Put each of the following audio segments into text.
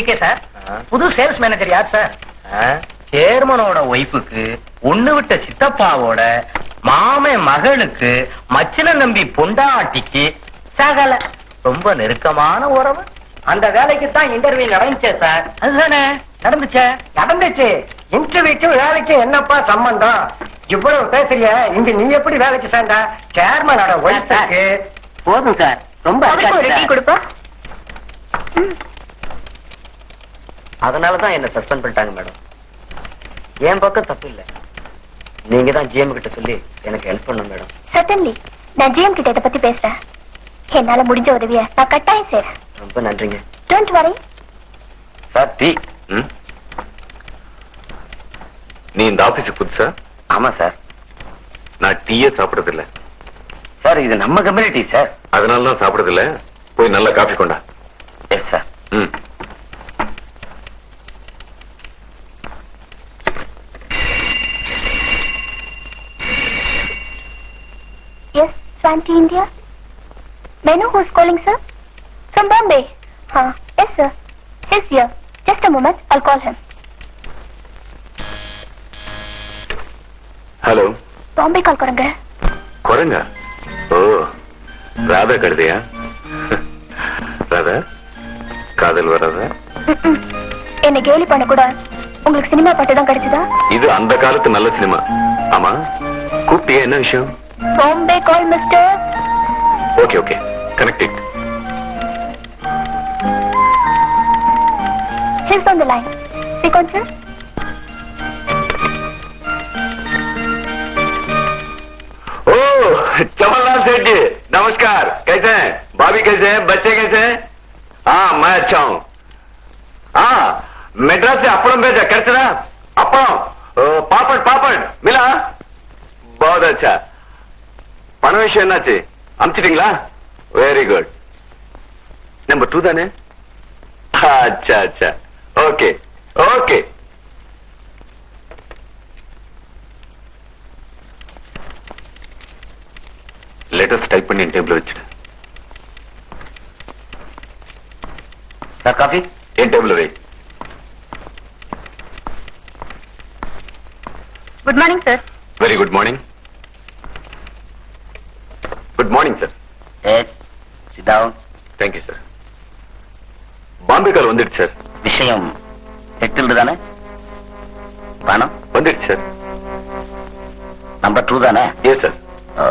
PK sir ஆ. புது sales manager யார் சார் ஆ, சேர்மனோட ஒய்ஃபுக்கு ஒண்ணு விட்ட சித்தப்பாவோட மாமன் மகளுக்கு மச்சின நம்பி பொண்டாட்டிக்கு சகல ரொம்ப நெருக்கமான உறவு அந்த வேலைக்கு தான் இன்டர்வியூ நடந்துச்சே சார் அதுதானே நடந்துச்சே நடந்துச்சு இன்டர்வியூக்கும் வேலைக்கும் என்னப்பா சம்பந்தம் இவ்வளவு பேசுறிய இங்க நீ எப்படி வேலைக்கு சேர்ந்த சேர்மனோட ஒய்ஃபுக்கு போதும் சார் ரொம்ப கொடுப்பா அதனாலதான் என்ன சஸ்பெண்ட் பண்ணிட்டாங்க மேடம் என் பக்கம் தப்பு இல்ல நீங்க தான் ஜிஎம் கிட்ட சொல்லி எனக்கு ஹெல்ப் பண்ணும் மேடம் சட்டன்லி நான் ஜிஎம் கிட்ட இதை பத்தி பேசுறேன் என்னால முடிஞ்ச உதவிய நான் கட்டாயம் செய்றேன் ரொம்ப நன்றிங்க டோன்ட் வரி சார் டீ ம்? நீ இந்த ஆபீஸுக்கு புதுசா ஆமா சார் நான் டீயே சாப்பிடுறது இல்ல சார் இது நம்ம கம்யூனிட்டி சார் அதனால தான் சாப்பிடுறது இல்ல போய் நல்ல காஃபி கொண்டா எஸ் சார் ம் எஸ் சாந்தி இந்தியா மெனு who's calling sir from Bombay ஹா yes sir he's here just a moment I'll call him hello Bombay call கருங்க குரங்க ஓ ராதா கழுதையா ராதா காதல் வராதா என்ன கேலி பண்ண கூட உங்களுக்கு சினிமா பாட்டு தான் கிடைச்சதா இது அந்த காலத்து நல்ல சினிமா ஆமா கூப்பிட்டியா என்ன விஷயம் Bombay call mister okay okay connected He's on the line. Speak on, sir. ओ चमनलाल सेठ जी नमस्कार कैसे हैं भाभी कैसे हैं बच्चे कैसे हैं हाँ मैं अच्छा हूँ हाँ मेड्रास से अपड़म भेजा कैसे ना अपड़म ओ, पापड़ पापड़ मिला बहुत अच्छा பண விஷயம் என்னாச்சு அமிச்சிட்டீங்களா வெரி குட் நம்பர் டூ தானே அச்சா அச்சா ஓகே ஓகே லெட்டர்ஸ் டைப் பண்ணி டேபிள் வச்சுடு சார் காஃபி என் டேபிள் வை Good morning, sir. Very good morning good morning sir yes sit down thank you sir Bombay கால் வந்துடுச்சு சார் விஷயம் செட்டில்டு தானே பணம் வந்துடுச்சு சார் நம்பர் டூ தானே எஸ் சார் ஓ.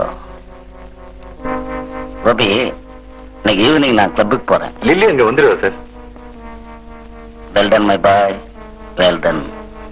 கோபி இன்னைக்கு ஈவினிங் நான் கிளப்புக்கு போறேன் லில்லி அங்க வந்துடுவா sir well done my boy well done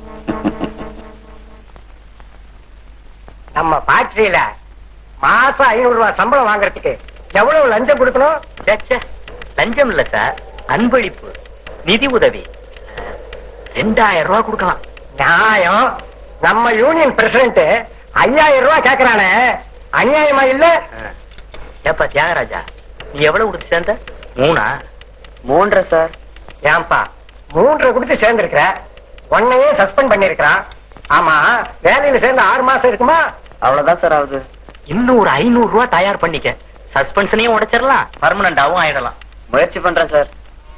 நம்ம ஃபேக்டரியில மாசம் ஐநூறு ரூபாய் சம்பளம் வாங்குறதுக்கு எவ்வளவு லஞ்சம் கொடுக்கணும் லஞ்சம் இல்ல சார் அன்பளிப்பு நிதி உதவி ரெண்டாயிரம் ரூபாய் கொடுக்கலாம் நியாயம் நம்ம யூனியன் பிரசிடண்ட் ஐயாயிரம் ரூபாய் கேக்குறானே அநியாயமா இல்ல ஏப்பா தியாகராஜா நீ எவ்வளவு கொடுத்து சேர்ந்த மூணா மூன்றரை சார் ஏன்பா மூன்றரை கொடுத்து சேர்ந்திருக்கிற உன்னையே சஸ்பெண்ட் பண்ணிருக்கிறான் ஆமா வேலையில சேர்ந்து ஆறு மாசம் இருக்குமா அவ்வளவுதான் சார் ஆகுது இன்னும் ஒரு ஐநூறு ரூபாய் தயார் பண்ணிக்க சஸ்பென்ஷனையும் உடைச்சிடலாம் பர்மனண்டாவும் ஆயிடலாம் முயற்சி பண்றேன் சார்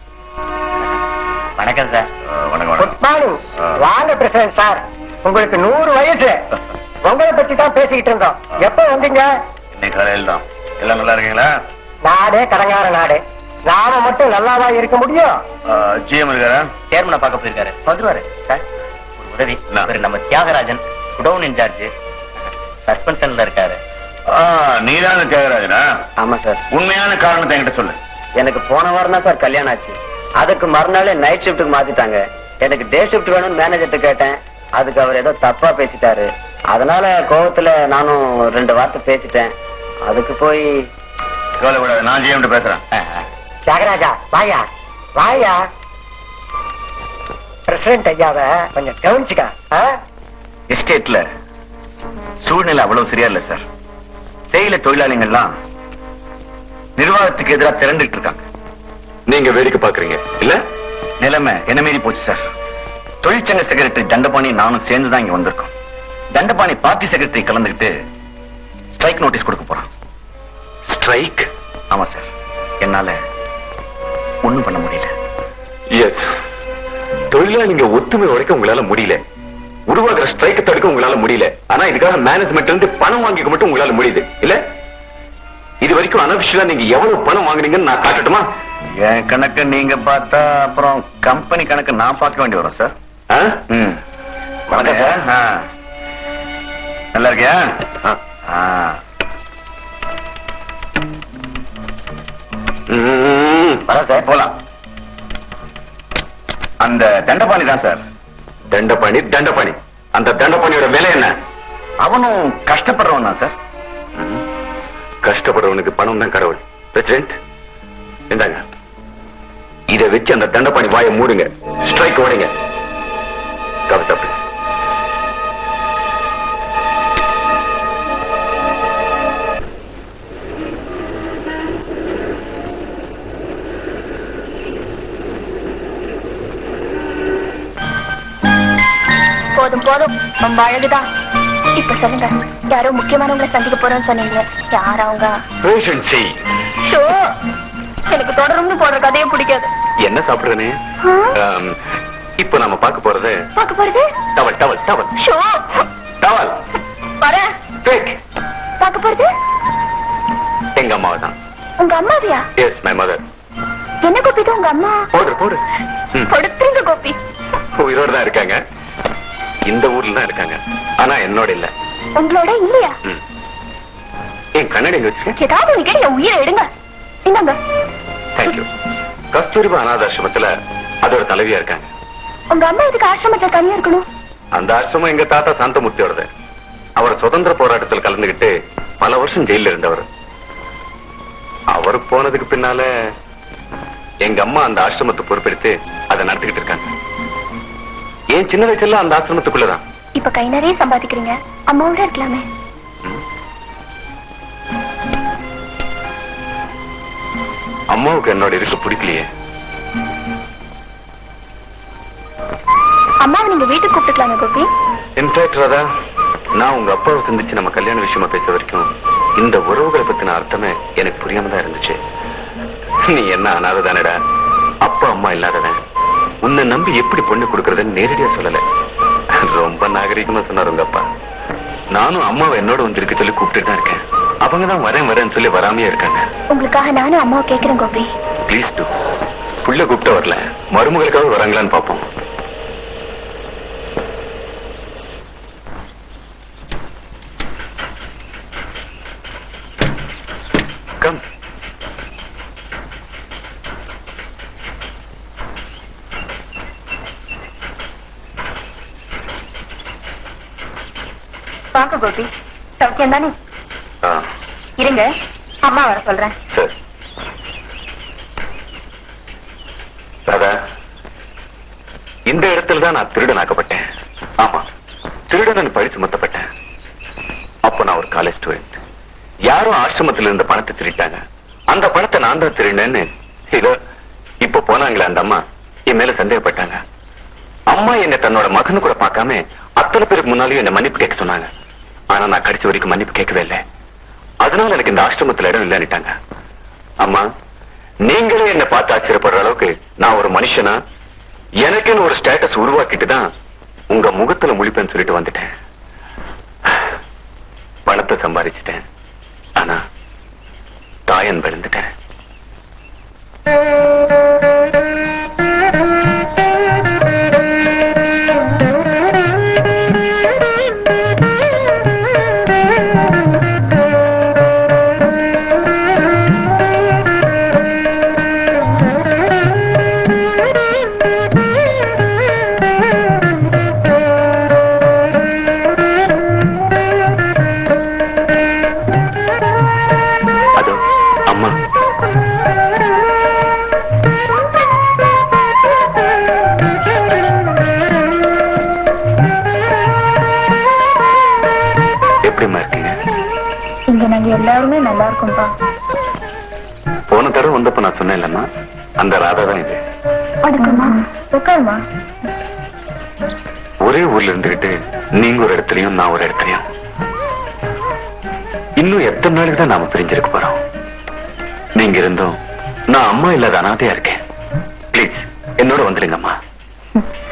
வணக்கம் சார் வணக்கம் குட் மார்னிங் வாங்க பிரசிடண்ட் சார் உங்களுக்கு நூறு வயசு உங்களை பத்தி தான் பேசிக்கிட்டு இருந்தோம் எப்ப வந்தீங்க இன்னைக்கு காலையில் தான் எல்லாம் நல்லா இருக்கீங்களா நாடே கடங்கார நாடு நாம மட்டும் நல்லாவா இருக்க முடியும் ஜிஎம் இருக்காரா சேர்மனை பார்க்க போயிருக்காரு வந்துருவாரு சார் ஒரு உதவி என்ன? இவரு நம்ம தியாகராஜன் குடவுன் இன்சார்ஜ் சஸ்பென்ஷன்ல இருக்காரு நீதான தியாகராஜனா ஆமா சார் உண்மையான காரணத்தை என்கிட்ட சொல்லு எனக்கு போன வாரம் தான் சார் கல்யாணம் ஆச்சு அதுக்கு மறுநாளே நைட் ஷிஃப்ட்டுக்கு மாத்திட்டாங்க எனக்கு டே ஷிஃப்ட் வேணும்னு மேனேஜர்ட்ட கேட்டேன் அதுக்கு அவர் ஏதோ தப்பா பேசிட்டாரு அதனால கோவத்துல நானும் ரெண்டு வார்த்தை பேசிட்டேன் அதுக்கு போய் கவலைப்படாத நான் ஜிஎம் பேசுறேன் தியாகராஜா வாயா வாயா பிரசிடண்ட் ஐயாவை கொஞ்சம் கவனிச்சுக்க ஆ? எஸ்டேட்ல சூழ்நிலை அவ்வளவு சரியா இல்ல சார் தேயிலை தொழிலாளிகள்லாம் நிர்வாகத்துக்கு எதிராக திரண்டுட்டு இருக்காங்க நீங்க வேடிக்கை பாக்குறீங்க இல்ல நிலைமை என்ன மீறி போச்சு சார் தொழிற்சங்க செக்ரட்டரி தண்டபாணி நானும் சேர்ந்து தான் இங்க வந்திருக்கோம் தண்டபாணி பார்ட்டி செக்ரட்டரி கலந்துக்கிட்டு ஸ்ட்ரைக் நோட்டீஸ் கொடுக்க போறான் ஸ்ட்ரைக் ஆமா சார் என்னால ஒண்ணும் பண்ண முடியல எஸ் தொழிலாளிங்க ஒத்துமை உடைக்க உங்களால முடியல உருவாக்குற ஸ்ட்ரைக் தடுக்க உங்களால முடியல ஆனா இதுக்காக மேனேஜ்மெண்ட் இருந்து பணம் வாங்கிக்க மட்டும் உங்களால முடியுது இல்ல இது வரைக்கும் அனபிஷியலா நீங்க எவ்வளவு பணம் வாங்குனீங்கன்னு நான் காட்டட்டுமா என் கணக்கு நீங்க பார்த்தா அப்புறம் கம்பெனி கணக்கு நான் பார்க்க வேண்டி வரும் சார் ஆ? ம் வணக்கம் சார். ஆ. நல்லா இருக்கியா ஆ. ஆ. ம். வரேன் சார் போலாம் அந்த தண்டபாணி தான் சார் தண்டபாணி தண்டபாணி அந்த தண்டபாணியோட விலை என்ன அவனும் கஷ்டப்படுறவன் தான் சார் கஷ்டப்படுறவனுக்கு பணம் தான் கடவுள் பிரசிடென்ட் இந்தாங்க இத வச்சு அந்த தண்டபாணி வாயை மூடுங்க ஸ்ட்ரைக் ஓடுங்க தப்பு தப்பு போதும் போதும் ரொம்ப அழகுதான் இப்ப சொல்லுங்க யாரோ முக்கியமானவங்களை சந்திக்க போறோம்னு சொன்னீங்க யார் அவங்க பேஷன்சி ஷோ எனக்கு தொடரும்னு போடுற கதையே பிடிக்காது என்ன சாப்பிடுறேனே ஆ? ஆம், இப்போ நாம பார்க்க போறது பார்க்க போறது towel towel towel show towel வரேன் டேக் பார்க்க போறது எங்க அம்மாவை தான் உங்க அம்மாவியா எஸ் மை மதர் என்ன கோபி இது உங்க அம்மா போடு போடு ம். கொடுத்துருங்க கோபி உயிரோட தான் இருக்காங்க இந்த ஊர்ல தான் இருக்காங்க ஆனா என்னோட இல்ல உங்களோட இல்லையா ம். என் கண்ணாடி எங்க வச்சிருக்கேன் ஏதாவது நீங்க என் உயிரை எடுங்க இந்தாங்க தேங்க்யூ கஸ்தூரிபா அனாதாசிரமத்துல அதோட தலைவியா இருக்காங்க உங்க அம்மா இதுக்கு ஆசிரமத்துல தனியா இருக்கணும் அந்த ஆசிரமம் எங்க தாத்தா சாந்தமூர்த்தியோடது அவர் சுதந்திர போராட்டத்தில் கலந்துகிட்டு பல வருஷம் ஜெயில இருந்தவர் அவர் போனதுக்கு பின்னால எங்க அம்மா அந்த ஆசிரமத்தை பொறுப்பெடுத்து அதை நடத்திக்கிட்டு இருக்காங்க என் சின்ன வயசுல அந்த ஆசிரமத்துக்குள்ளதான் இப்ப கை நிறைய சம்பாதிக்கிறீங்க அம்மாவோட இருக்கலாமே ம். அம்மாவுக்கு என்னோட இருக்க பிடிக்கலையே அம்மாவை நீங்க வீட்டுக்கு கூப்பிட்டுக்கலாமே கோபி இன்ஃபேக்ட் ராதா நான் உங்க அப்பாவை சந்திச்சு நம்ம கல்யாண விஷயமா பேச வரைக்கும் இந்த உறவுகளை பத்தின அர்த்தமே எனக்கு புரியாம தான் இருந்துச்சு நீ என்ன அனாதை தானடா அப்பா அம்மா இல்லாதவன் உன்னை நம்பி எப்படி பொண்ணு கொடுக்கறதுன்னு நேரடியா சொல்லல ரொம்ப நாகரிகமா சொன்னார் உங்க அப்பா நானும் அம்மாவை என்னோட வந்திருக்க சொல்லி கூப்பிட்டு தான் இருக்கேன் அவங்க தான் வரேன் வரேன்னு சொல்லி வராமையே இருக்காங்க உங்களுக்காக நானும் அம்மாவை கேட்கிறேன் கோபி ப்ளீஸ் டூ புள்ள கூப்பிட்டு வரல மருமகளுக்காக வராங்களான்னு பார்ப்போம் கம் வாங்க கோபி சௌக்கியம் தானே ஆ இருங்க அம்மா வர சொல்றேன் சரி ராதா இந்த இடத்துல தான் நான் திருடனாக்கப்பட்டேன் ஆமா திருடன் பழி சுமத்தப்பட்டேன் அப்போ நான் ஒரு காலேஜ் ஸ்டூடெண்ட் யாரும் ஆசிரமத்துல இருந்த பணத்தை திருட்டாங்க அந்த பணத்தை நான் தான் திருடினேன்னு இதோ இப்ப போனாங்களே அந்த அம்மா என் மேல சந்தேகப்பட்டாங்க அம்மா என்ன தன்னோட மகனு கூட பார்க்காம அத்தனை பேருக்கு முன்னாலேயும் என்ன மன்னிப்பு கேட்க சொன்னாங்க ஆனா நான் கடைசி வரைக்கும் மன்னிப்பு கேட்கவே இல்லை அதனால எனக்கு இந்த ஆசிரமத்துல இடம் இல்லைன்னுட்டாங்க அம்மா நீங்களே என்ன பார்த்து ஆச்சரியப்படுற அளவுக்கு நான் ஒரு மனுஷனா எனக்குன்னு ஒரு ஸ்டேட்டஸ் உருவாக்கிட்டு தான் உங்க முகத்துல முழிப்பேன்னு சொல்லிட்டு வந்துட்டேன் பணத்தை சம்பாதிச்சிட்டேன் ஆனா தாயன் விழுந்துட்டேன் அதோ அம்மா எப்படிம்மா இருக்கீங்க இங்க நாங்க எல்லாருமே நல்லா இருக்கோம்ப்பா போன தடவை வந்தப்ப நான் சொன்னேன் இல்லம்மா அந்த ராதா தான் இது வணக்கம்மா உட்காருமா ஒரே ஊர்ல இருந்துகிட்டு நீங்க ஒரு இடத்துலயும் நான் ஒரு இடத்துலயும் இன்னும் எத்தனை நாளைக்கு தான் நாம பிரிஞ்சிருக்க போறோம் நீங்க இருந்தும் நான் அம்மா இல்லாத அனாதையா இருக்கேன் ப்ளீஸ் என்னோட வந்துடுங்கம்மா ம்.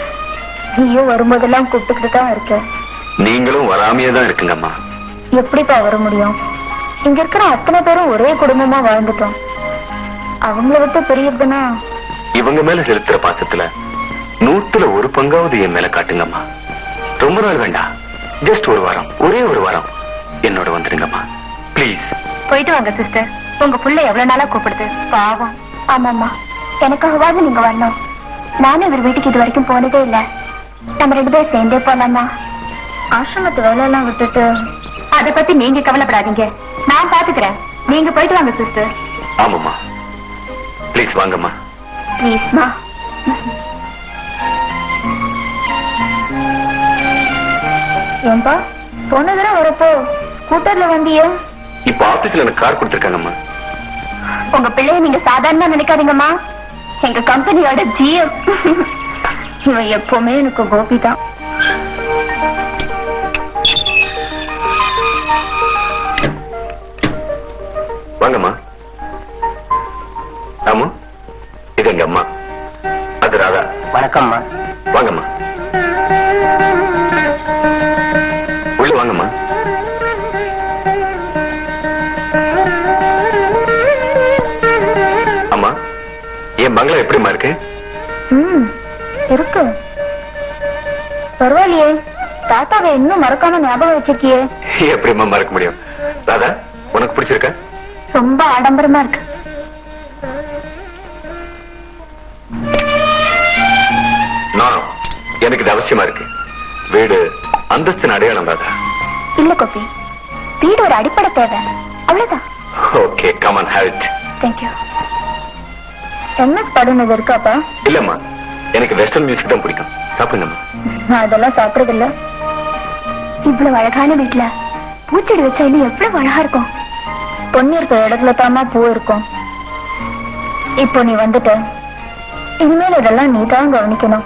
நீயும் வரும்போதெல்லாம் கூப்பிட்டுக்கிட்டு தான் இருக்க நீங்களும் வராமையே தான் இருக்குங்கம்மா எப்படிப்பா வர முடியும் இங்க இருக்கிற அத்தனை பேரும் ஒரே குடும்பமா வாழ்ந்துட்டோம் அவங்கள விட்டு பிரியறதுன்னா இவங்க மேல செலுத்துற பாசத்துல நூத்துல ஒரு பங்காவது என் மேல காட்டுங்கம்மா ரொம்ப நாள் வேண்டாம் ஜஸ்ட் ஒரு வாரம் ஒரே ஒரு வாரம் என்னோட வந்துருங்கம்மா ப்ளீஸ் போயிட்டு வாங்க சிஸ்டர் உங்க புள்ள எவ்வளவு நாளா கூப்பிடுது பாவம் ஆமாம்மா எனக்காகவாவது நீங்க வரணும் நானும் இவர் வீட்டுக்கு இது வரைக்கும் போனதே இல்ல நம்ம ரெண்டு பேரும் சேர்ந்தே போலாமா ஆசிரமத்து வேலை எல்லாம் விட்டுட்டு அத பத்தி நீங்க கவலைப்படாதீங்க நான் பாத்துக்கிறேன் நீங்க போயிட்டு வாங்க சிஸ்டர் ஆமாம்மா ப்ளீஸ் வாங்கம்மா ப்ளீஸ்மா ஏன்பா போன தடவை வரப்போ ஸ்கூட்டர்ல வந்தியே இப்ப ஆபீஸ்ல எனக்கு கார் கொடுத்துருக்காங்கம்மா உங்க பிள்ளைய நீங்க சாதாரணமா நினைக்காதீங்கம்மா எங்க கம்பெனியோட ஜிஎம் இவன் எப்பவுமே எனக்கு கோபி தான் வாங்கம்மா ராமு இது எங்க அம்மா அது ராதா வணக்கம்மா வாங்கம்மா உள்ள வாங்கம்மா அம்மா என் பங்களா எப்படிம்மா இருக்கு ம் இருக்கு பரவாயில்லையே தாத்தாவை இன்னும் மறக்காம ஞாபகம் வச்சிருக்கியே எப்படிம்மா மறக்க முடியும் ராதா உனக்கு பிடிச்சிருக்கா ரொம்ப ஆடம்பரமா இருக்கு நான் எனக்கு இது அவசியமா இருக்கு வீடு அந்தஸ்தின் அடையாளம் ராதா இல்ல கோபி வீடு ஒரு அடிப்படை தேவை அவ்வளவுதான் okay come on have it thank you M S படுனது இருக்காப்பா இல்லம்மா எனக்கு வெஸ்டர்ன் மியூசிக் தான் பிடிக்கும் சாப்பிடுங்கம்மா நான் அதெல்லாம் சாப்பிடுறது இல்ல இவ்வளவு அழகான வீட்டுல பூச்செடி வச்சா இன்னும் எவ்வளவு அழகா இருக்கும் பொண்ணு இருக்கிற இடத்துல தாமா பூ இருக்கும் இப்போ நீ வந்துட்ட இனிமேல் இதெல்லாம் நீ தான் கவனிக்கணும்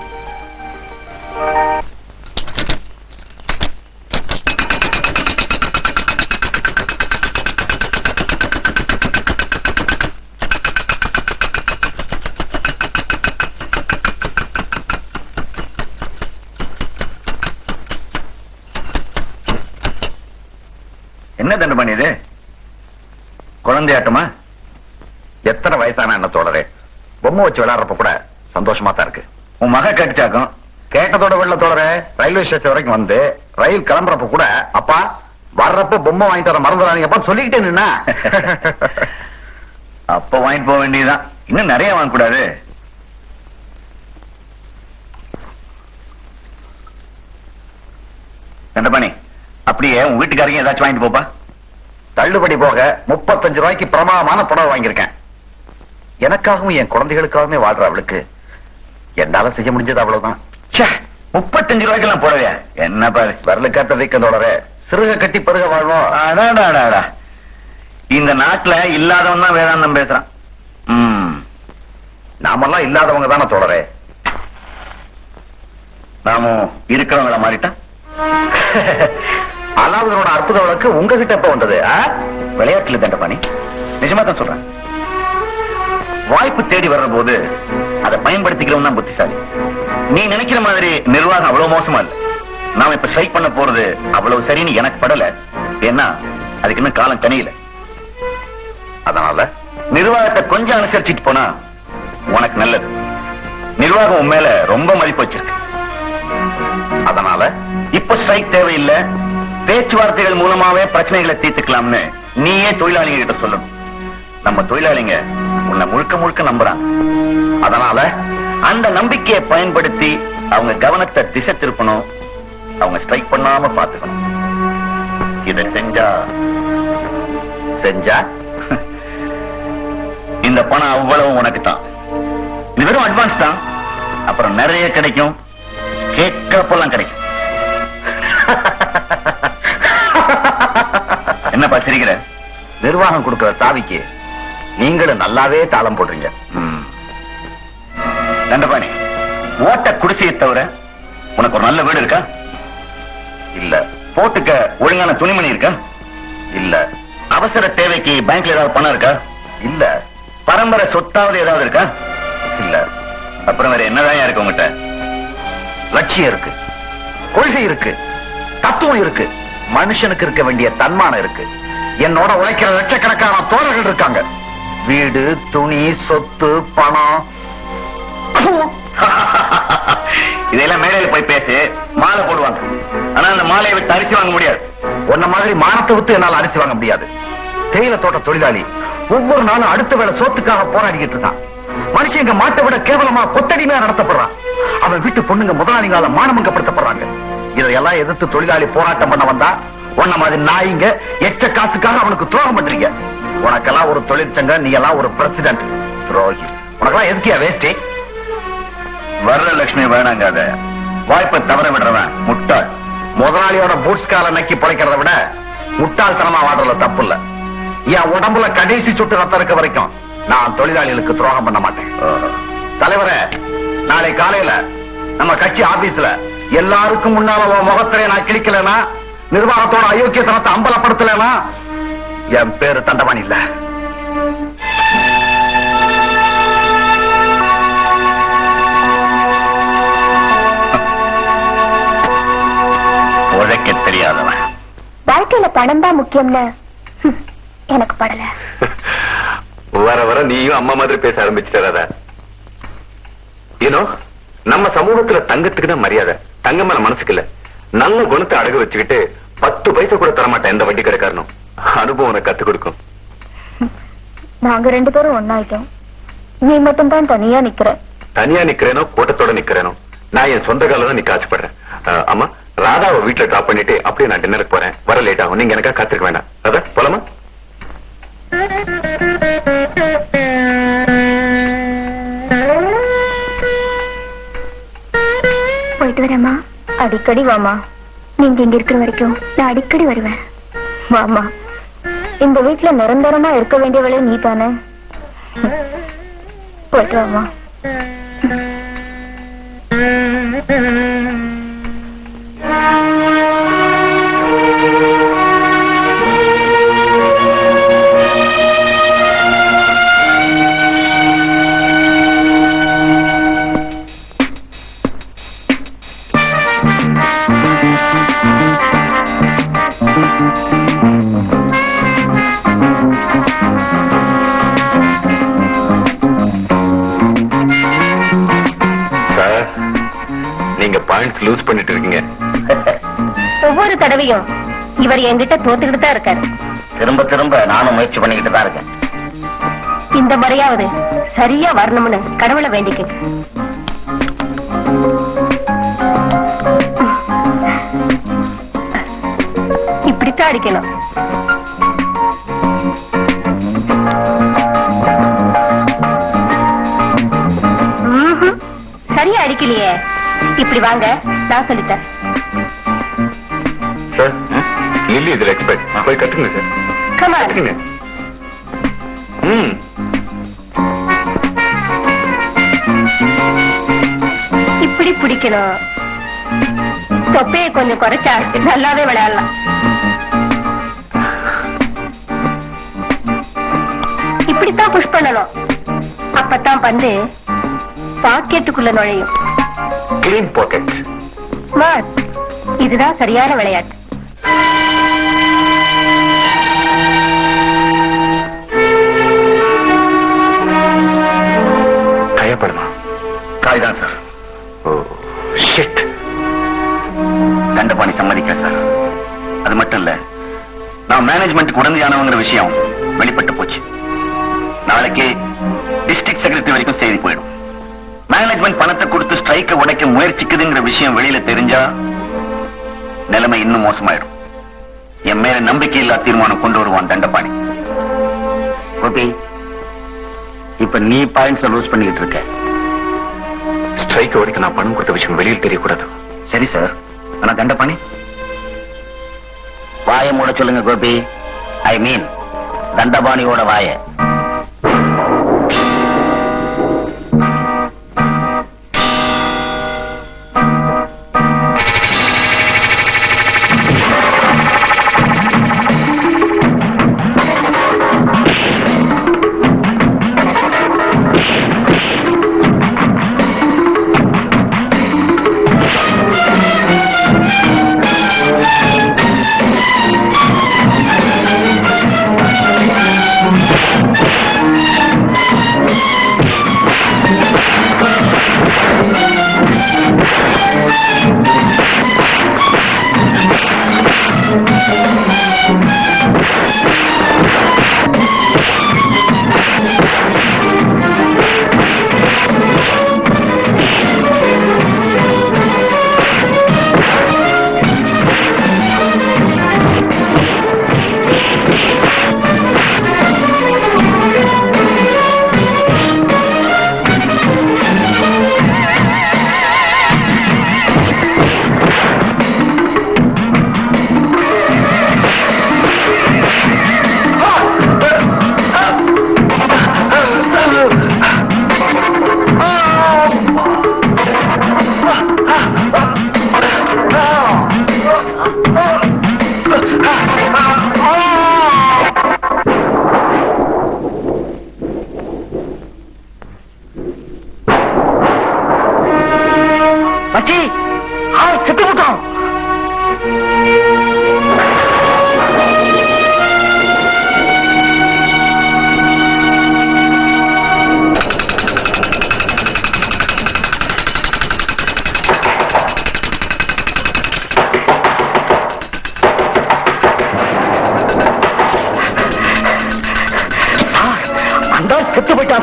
என்ன தண்டமணி இது குழந்தையாட்டமா எத்தனை வயசான என்ன தோழரே பொம்மை வச்சு விளையாடுறப்ப கூட சந்தோஷமா தான் இருக்கு உன் மக கேட்டுச்சாக்கும் கேட்டதோட வெள்ள தோழரே ரயில்வே ஸ்டேஷன் வரைக்கும் வந்து ரயில் கிளம்புறப்ப கூட அப்பா வர்றப்ப பொம்மை வாங்கிட்டு வர மறந்துடாதீங்கப்பா சொல்லிக்கிட்டே நின்னா அப்ப வாங்கிட்டு போக வேண்டியதுதான் இன்னும் நிறைய வாங்க கூடாது தண்டபாணி அப்படியே உன் வீட்டுக்காரங்க ஏதாச்சும் வாங்கிட்டு போப்பா தள்ளுபடி போக முப்பத்தஞ்சு ரூபாய்க்கு பிரமாதமான புடவை வாங்கியிருக்கேன் எனக்காகவும் என் குழந்தைகளுக்காகவுமே வாழ்ற அவளுக்கு என்னால செய்ய முடிஞ்சது அவ்வளவுதான் முப்பத்தஞ்சு ரூபாய்க்கு எல்லாம் புடவையா என்ன பாரு வரல காத்த வைக்கந்தோடர சிறுக கட்டி பருக வாழ்வோம் அடாடாடாடா இந்த நாட்டுல இல்லாதவன் தான் வேதாந்தம் பேசுறான் ம் நாமெல்லாம் இல்லாதவங்க தானே தோழரே நாமும் இருக்கிறவங்கள மாறிட்டா அலாவுதனோட அற்புத வழக்கு உங்ககிட்ட எப்ப வந்தது ஆ? விளையாட்டுல தண்டபாணி நிஜமா தான் சொல்றேன் வாய்ப்பு தேடி வர்ற போது அதை பயன்படுத்திக்கிறவன் தான் புத்திசாலி நீ நினைக்கிற மாதிரி நிர்வாகம் அவ்வளவு மோசமா இல்ல நாம இப்ப ஸ்ட்ரைக் பண்ண போறது அவ்வளவு சரின்னு எனக்கு படல ஏன்னா அதுக்கு இன்னும் காலம் கனியல அதனால நிர்வாகத்தை கொஞ்சம் அனுசரிச்சுட்டு போனா உனக்கு நல்லது நிர்வாகம் உன் மேல ரொம்ப மதிப்பு வச்சிருக்கு அதனால இப்ப ஸ்ட்ரைக் தேவையில்லை பேச்சுவார்த்தைகள் மூலமாவே பிரச்சனைகளை தீர்த்துக்கலாம்னு நீயே தொழிலாளிங்க கிட்ட சொல்லணும் நம்ம தொழிலாளிங்க உன்னை முழுக்க முழுக்க நம்புறாங்க அதனால அந்த நம்பிக்கையை பயன்படுத்தி அவங்க கவனத்தை திசை திருப்பணும் அவங்க ஸ்ட்ரைக் பண்ணாம பாத்துக்கணும் இதை செஞ்சா செஞ்சா இந்த பணம் அவ்வளவு உனக்கு தான் இது வெறும் அட்வான்ஸ் தான் அப்புறம் நிறைய கிடைக்கும் கேட்கறப்பெல்லாம் கிடைக்கும் என்னப்பா சிரிக்கிற நிர்வாகம் கொடுக்கிற சாவிக்கு நீங்களும் நல்லாவே தாளம் போடுறீங்க தண்டபாணி ஓட்ட குடிசையை தவிர உனக்கு ஒரு நல்ல வீடு இருக்கா இல்ல போட்டுக்க ஒழுங்கான துணிமணி இருக்கா இல்ல அவசர தேவைக்கு பேங்க்ல ஏதாவது பணம் இருக்கா இல்ல பரம்பரை சொத்தாவது ஏதாவது இருக்கா இல்ல அப்புறம் வேற என்னதான் இருக்கு உங்ககிட்ட லட்சியம் இருக்கு கொள்கை இருக்கு தத்துவம் இருக்கு மனுஷனுக்கு இருக்க வேண்டிய தன்மானம் இருக்கு என்னோட உழைக்கிற லட்சக்கணக்கான தோழர்கள் இருக்காங்க வீடு துணி சொத்து பணம் இதெல்லாம் மேடையில போய் பேசு மாலை போடுவாங்க ஆனா அந்த மாலையை விட்டு அரிசி வாங்க முடியாது உன்ன மாதிரி மானத்தை விட்டு என்னால அரிசி வாங்க முடியாது தேயிலை தோட்ட தொழிலாளி ஒவ்வொரு நாளும் அடுத்த வேளை சோத்துக்காக போராடிக்கிட்டு இருக்கான் மனுஷன் இங்க மாட்டை விட கேவலமா கொத்தடிமையா நடத்தப்படுறான் அவன் வீட்டு பொண்ணுங்க முதலாளிகளால மானமங்கப்படுத்தப்படுறாங்க இதையெல்லாம் எதிர்த்து தொழிலாளி போராட்டம் பண்ண வந்தா உன்ன மாதிரி நாயிங்க எச்ச காசுக்காக அவனுக்கு துரோகம் பண்றீங்க உனக்கெல்லாம் ஒரு தொழிற்சங்க நீ எல்லாம் ஒரு பிரசிடென்ட் துரோகி உனக்கெல்லாம் எதுக்கியா வேஸ்டே வரலட்சுமி வேணாங்காத வாய்ப்பை தவற விடுறவன் முட்டாள் முதலாளியோட பூட்ஸ் கால நக்கி பிழைக்கிறத விட முட்டாள்தனமா வாடுறதுல தப்பு இல்ல என் உடம்புல கடைசி சுட்டு ரத்தம் இருக்க வரைக்கும் நான் தொழிலாளிகளுக்கு துரோகம் பண்ண மாட்டேன் தலைவரே நாளை காலையில நம்ம கட்சி ஆபீஸ்ல எல்லாருக்கும் முன்னால உன் முகத்திலே நான் கிழிக்கலனா நிர்வாகத்தோட அயோக்கியத்தனத்தை அம்பலப்படுத்தலனா என் பேரு தண்டவாணி இல்ல உழைக்க தெரியாதவன் வாழ்க்கையில பணம் தான் முக்கியம்னு ஹம், எனக்கு படல வர வர நீயும் அம்மா மாதிரி பேச ஆரம்பிச்சிட்டாத ஏனோ நம்ம சமூகத்துல தங்கத்துக்கு தான் மரியாதை தங்கம் மேல மனசுக்கு இல்ல நல்ல குணத்தை அடகு வச்சுக்கிட்டு பத்து பைசா கூட தரமாட்டேன் எந்த வட்டி கடைக்காரனும் அனுபவம் உனக்கு கத்து கொடுக்கும் நாங்க ரெண்டு பேரும் ஒன்னாயிட்டோம் நீ மட்டும் தான் தனியா நிக்கிற தனியா நிக்கிறேனோ கூட்டத்தோட நிக்கிறேனோ நான் என் சொந்த கால தான் நிக்க ஆசைப்படுறேன் அஹ், அம்மா ராதாவை வீட்டுல டிராப் பண்ணிட்டு அப்படியே நான் டின்னருக்கு போறேன் வர லேட் ஆகும் நீங்க எனக்கா காத்திருக்க வேண்டாம் அதான் போலாமா போயிட்டு வரேம்மா அடிக்கடி வாமா நீங்க இங்க இருக்கிற வரைக்கும் நான் அடிக்கடி வருவேன் வாமா இந்த வீட்டுல நிரந்தரமா இருக்க வேண்டியவளே நீ தானே போயிட்டு வாமா சார் நீங்க பாயிண்ட்ஸ் லூஸ் பண்ணிட்டு இருக்கீங்க ஒவ்வொரு தடவையும் இவர் என்கிட்ட தோத்துக்கிட்டு தான் இருக்காரு திரும்ப திரும்ப நானும் முயற்சி பண்ணிக்கிட்டு தான் இருக்கேன் இந்த முறையாவது சரியா வரணும்னு கடவுளை வேண்டிக்க இப்படித்தான் அடிக்கணும் ம்ஹும். சரியா அடிக்கலையே இப்படி வாங்க நான் சொல்லித்தரேன் சார் லில்லி இதுல எக்ஸ்பெக்ட் போய் கத்துங்க சார் கமான் கத்துக்குங்க ம் இப்படி பிடிக்கணும் தொப்பையை கொஞ்சம் குறைச்சா நல்லாவே விளையாடலாம் இப்படித்தான் புஷ் பண்ணணும் அப்பதான் பந்து பாக்கெட்டுக்குள்ள நுழையும் கிளீன் பாக்கெட் ஸ்மார்ட் இதுதான் சரியான விளையாட்டு காயப்படுமா காய்தான் சார் ஓ ஷிட் தண்டபாணி சம்மதிக்க சார் அது மட்டும் இல்ல நான் மேனேஜ்மெண்ட்டுக்கு உடந்தையானவங்கிற விஷயம் வெளிப்பட்டு போச்சு நாளைக்கு டிஸ்ட்ரிக்ட் செக்ரட்டரி வரைக்கும் செய்தி போயிடும் மேனேஜ்மெண்ட் பணத்தை கொடுத்து ஸ்ட்ரைக்கை உடைக்க முயற்சிக்குதுங்கிற விஷயம் வெளியில தெரிஞ்சா நிலைமை இன்னும் மோசமாயிடும் என் மேல நம்பிக்கையில்லா தீர்மானம் கொண்டு வருவான் தண்டபாணி கோபி இப்ப நீ பாயிண்ட்ஸ் லூஸ் பண்ணிக்கிட்டு இருக்க ஸ்ட்ரைக் வரைக்கும் நான் பணம் கொடுத்த விஷயம் வெளியில் தெரியக்கூடாது சரி சார் ஆனா தண்டபாணி வாய மூட சொல்லுங்க கோபி ஐ மீன் தண்டபாணியோட வாய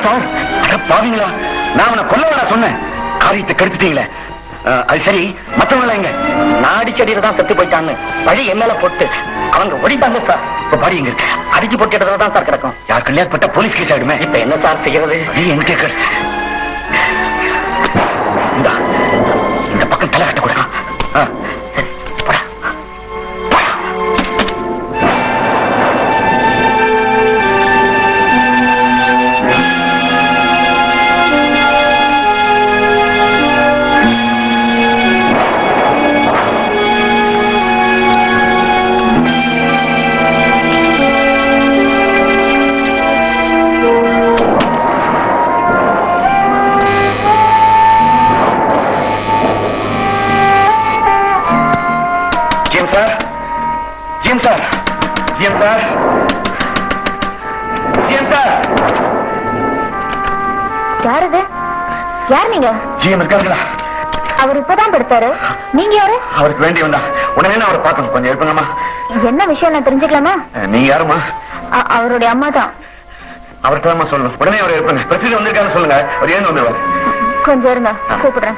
சார் அட பாவீங்களா நான் அவனை கொல்லவடா சொன்னேன் காரியத்தை கெடுத்துட்டீங்களே அஹ், அது சரி மத்தவங்க எங்க நான் அடிச்சடியில தான் செத்து போயிட்டான்னு வழி என்னால போட்டு அவங்க ஓடிட்டாங்க சார் இப்ப பாடி எங்க இருக்கு அடிச்சு போட்ட இடத்துல தான் சார் கிடக்கும் யார் கல்யாணப்பட்ட போலீஸ் கேஸ் ஆயிடுமே இப்ப என்ன சார் செய்யறது நீ எங்க கேட்க இந்தா இந்த பக்கம் தலை கட்ட கொடுக்கான் சரி போடா போடா GM sir GM sir GM sir GM sir யார் இது யார் நீங்க ஜிஎம் இருக்காங்களா அவர் இப்பதான் படுத்தாரு நீங்க யாரு அவருக்கு வேண்டி வந்தா உடனே நான் அவரை பார்க்கணும் கொஞ்சம் இருப்பங்கம்மா என்ன விஷயம் நான் தெரிஞ்சுக்கலாமா நீங்க யாருமா அ- அவருடைய அம்மா தான் அவர்கிட்ட தான் சொல்லணும் உடனே அவர் இருப்பங்க பிரசிடண்ட் வந்திருக்காருன்னு சொல்லுங்க அவர் ஏன் வந்துருவார் கொஞ்சம் இருங்க கூப்பிடுறேன்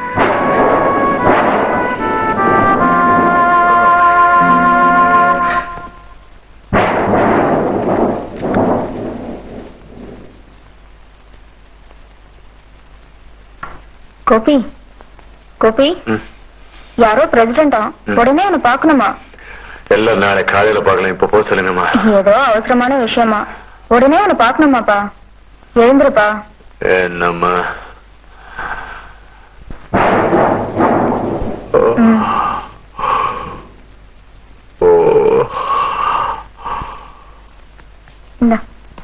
கோபி கோபி யாரோ பிரசிடண்டா ம். உடனே அவனை பார்க்கணுமா எல்லாம் நாளை காலையில பார்க்கலாம் இப்ப போக சொல்லுங்கம்மா ஏதோ அவசரமான விஷயமா உடனே அவனை பார்க்கணுமாப்பா எழுந்துருப்பா என்னம்மா ஓ. ம். ஓ. இந்த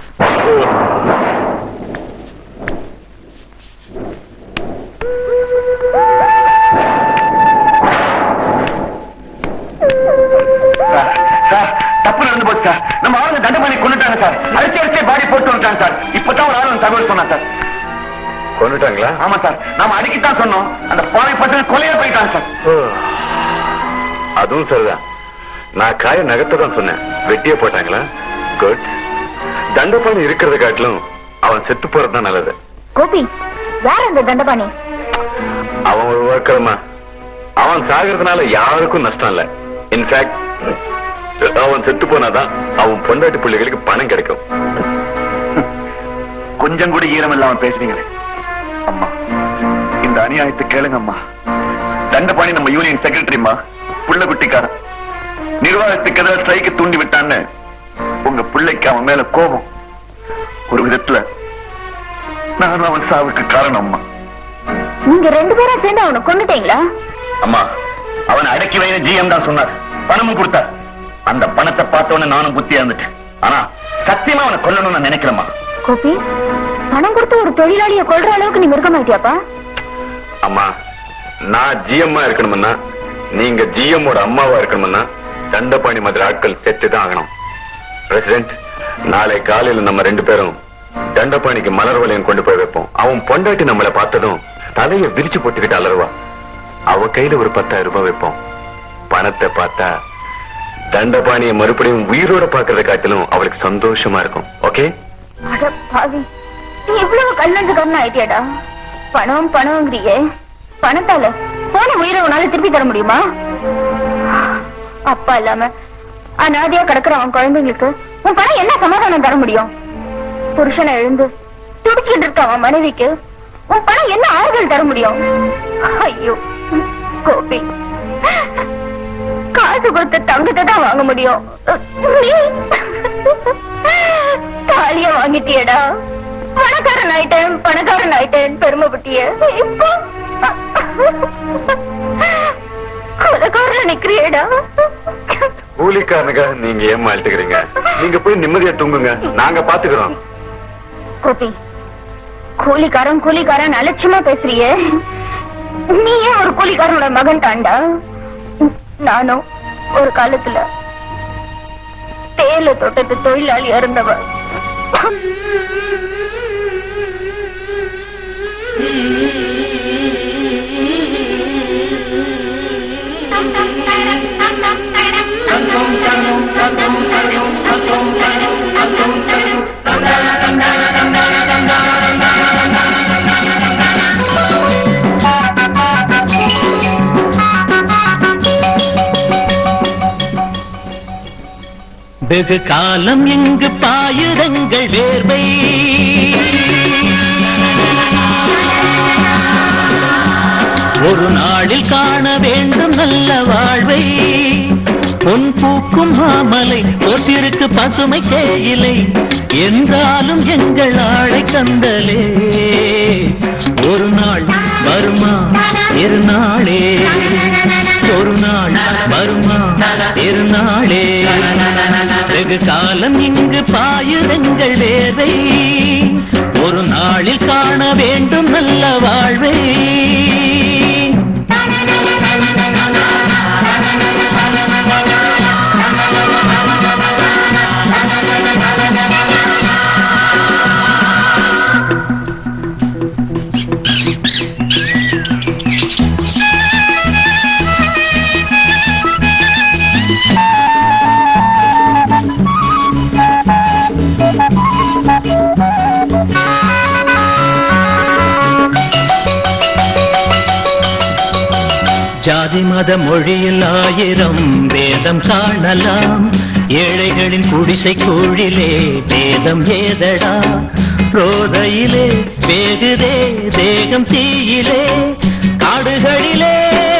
சார் சார் தப்பு நடந்து போச்சு சார் நம்ம ஆளுங்க தண்டபாணி கொண்டுட்டாங்க சார் அடிச்சு அடிச்சே பாடி போட்டு வந்துட்டாங்க சார் இப்பதான் ஒரு ஆள் வந்து தகவல் சொன்னா சார் கொன்னுட்டாங்களா ஆமா சார் நாம அடிக்கத்தான் சொன்னோம் அந்த பாவை பசங்க கொலையா போயிட்டாங்க சார் ஓ. அதுவும் சரிதான் நான் காய நகர்த்த தான் சொன்னேன் வெட்டியே போட்டாங்களா குட் தண்டபாணி இருக்கிறத காட்டிலும் அவன் செத்து போறதுதான் நல்லது கோபி யார் அந்த தண்டபாணி அவன் ஒரு வாக்கிறமா அவன் சாகிறதுனால யாருக்கும் நஷ்டம் இல்ல இன்ஃபேக்ட் அவன் செத்து போனாதான் அவன் பொண்டாட்டி பிள்ளைகளுக்கு பணம் கிடைக்கும் கொஞ்சம் கூட ஈரம் இல்லாம பேசுறீங்களே அம்மா இந்த அநியாயத்தை கேளுங்க அம்மா தண்டபாணி நம்ம யூனியன் செக்ரட்டரிமா புள்ள குட்டிக்காரன் நிர்வாகத்துக்கு ஏதாவது ஸ்ட்ரைக்கு தூண்டி விட்டான்னு உங்க பிள்ளைக்கு அவன் மேல கோபம் ஒரு விதத்துல நான் அவன் சாவுக்கு காரணம் அம்மா நீங்க ரெண்டு பேரும் சேர்ந்து அவனை கொண்டுட்டீங்களா அம்மா அவனை அடக்கி வைன ஜிஎம் தான் சொன்னார் பணமும் கொடுத்தார் அந்த பணத்தை பார்த்தோன்னே நானும் புத்தி இருந்துட்டேன் ஆனா சத்தியமா அவனை கொல்லணும்னு நான் நினைக்கிறேம்மா கோபி பணம் கொடுத்து ஒரு தொழிலாளியை கொல்ற அளவுக்கு நீ இருக்க மாட்டியாப்பா அம்மா நான் ஜிஎம்மா இருக்கணும்னா நீங்க ஜிஎம்மோட அம்மாவா இருக்கணும்னா தண்டபாணி மாதிரி ஆட்கள் செத்துதான் ஆகணும் பிரசிடென்ட் நாளை காலையில நம்ம ரெண்டு பேரும் தண்டபாணிக்கு மலர் வளையம் கொண்டு போய் வைப்போம் அவன் பொண்டாட்டி நம்மளை பார்த்ததும் தலைய விரிச்சு போட்டுக்கிட்டு அலறுவா அவ கையில ஒரு பத்தாயிரம் ரூபாய் வைப்போம் பணத்தை பார்த்தா தண்டபாணியை மறுபடியும் உயிரோட பாக்குறத காட்டிலும் அவளுக்கு சந்தோஷமா இருக்கும் ஓகே அட பாவி நீ இவ்வளவு கல்லஞ்சு கண்ணு ஆயிட்டியாடா பணம் பணம்ங்கிறியே பணத்தால போன உயிரை உன்னால திருப்பி தர முடியுமா அப்பா இல்லாம அனாதையா கிடக்குற அவன் குழந்தைங்களுக்கு உன் பணம் என்ன சமாதானம் தர முடியும் புருஷனை எழுந்து துடிச்சுக்கிட்டு இருக்க அவன் மனைவிக்கு உன் பணம் என்ன ஆறுதல் தர முடியும் ஐயோ கோபி காசு கொடுத்த தங்கத்தை தான் வாங்க முடியும் நீ தாலிய வாங்கிட்டியடா பணக்காரன் ஆயிட்டேன் பணக்காரன் ஆயிட்டேன் பெருமைப்பட்டிய இப்போ கொலக்காரன் நிக்கிறியடா கூலிக்காரனுக்காக நீங்க ஏமாளிட்டுக்கிறீங்க நீங்க போய் நிம்மதியா தூங்குங்க நாங்க பாத்துக்கிறோம் கோபி கூலிக்காரன் கூலிக்காரன் அலட்சியமா பேசுறியே நீ ஏன் ஒரு கூலிக்காரனோட மகன் தாண்டா நானும் ஒரு காலத்துல தேயிலை தோட்டத்து தொழிலாளியா இருந்தவ Thank you. வெகு காலம் இங்கு பாயுதங்கள் வேர்வை ஒரு நாளில் காண வேண்டும் நல்ல வாழ்வை பொன் பூக்கும் மாமலை போட்டிருக்கு பசுமை தேயிலை என்றாலும் எங்கள் ஆளை கந்தலே ஒரு நாள் வருமா இருநாளே ஒரு நாள் வருமா இருநாளே வெகு காலம் இங்கு பாயுதங்கள் வேதை ஒரு நாளில் காண வேண்டும் நல்ல வாழ்வை ஜாதி மத மொழியில் ஆயிரம் வேதம் காணலாம் ஏழைகளின் குடிசை கூழிலே வேதம் ஏதடா ரோதையிலே வேகுதே தேகம் தீயிலே காடுகளிலே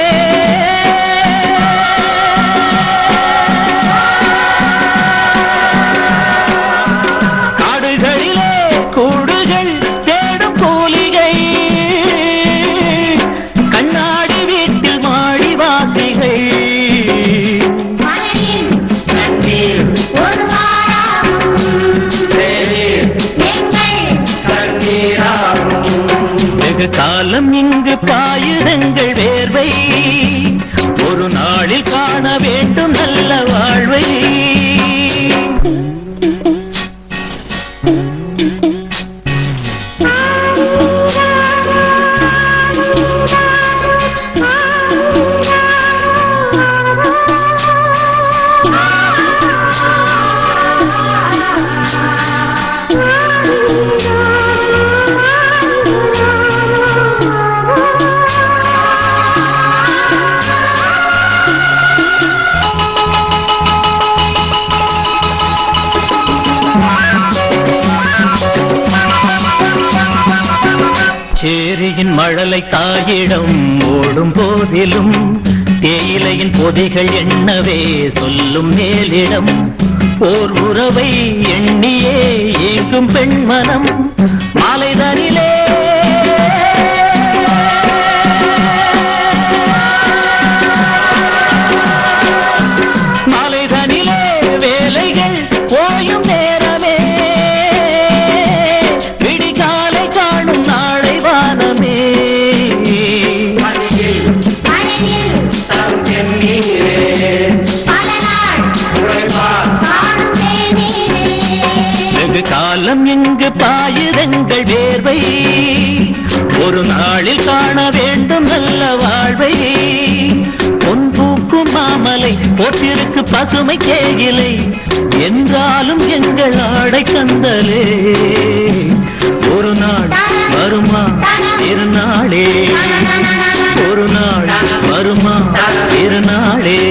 காடுகளிலே கூடுகள் தேடும் கூலிகை கண்ணாடி வீட்டில் மாடி வாசிகள் வெகு காலம் இங்கு பாயுதங்கள் வேர்வை ஒரு நாளில் காண வேண்டும் நல்ல வாழ்வை சேரியின் மழலை தாயிடம் ஓடும் போதிலும் தேயிலையின் பொதிகள் எண்ணவே சொல்லும் மேலிடம் ஓர் உறவை எண்ணியே ஏங்கும் பெண்மனம் மாலைதனிலே மாலைதனிலே வேலைகள் ஓயும் நேரமே விடிகாலை காணும் நாளை வானமே வெகு காலம் இங்கு பாயுதங்கள் வேர்வை ஒரு நாளில் காண வேண்டும் நல்ல வாழ்வை பொன் பூக்கும் மாமலை போற்றிருக்கு பசுமை கேயிலை என்றாலும் எங்கள் ஆடை கந்தலே ஒரு நாள் வருமா இருநாளே ஒரு நாள் வருமா இருநாளே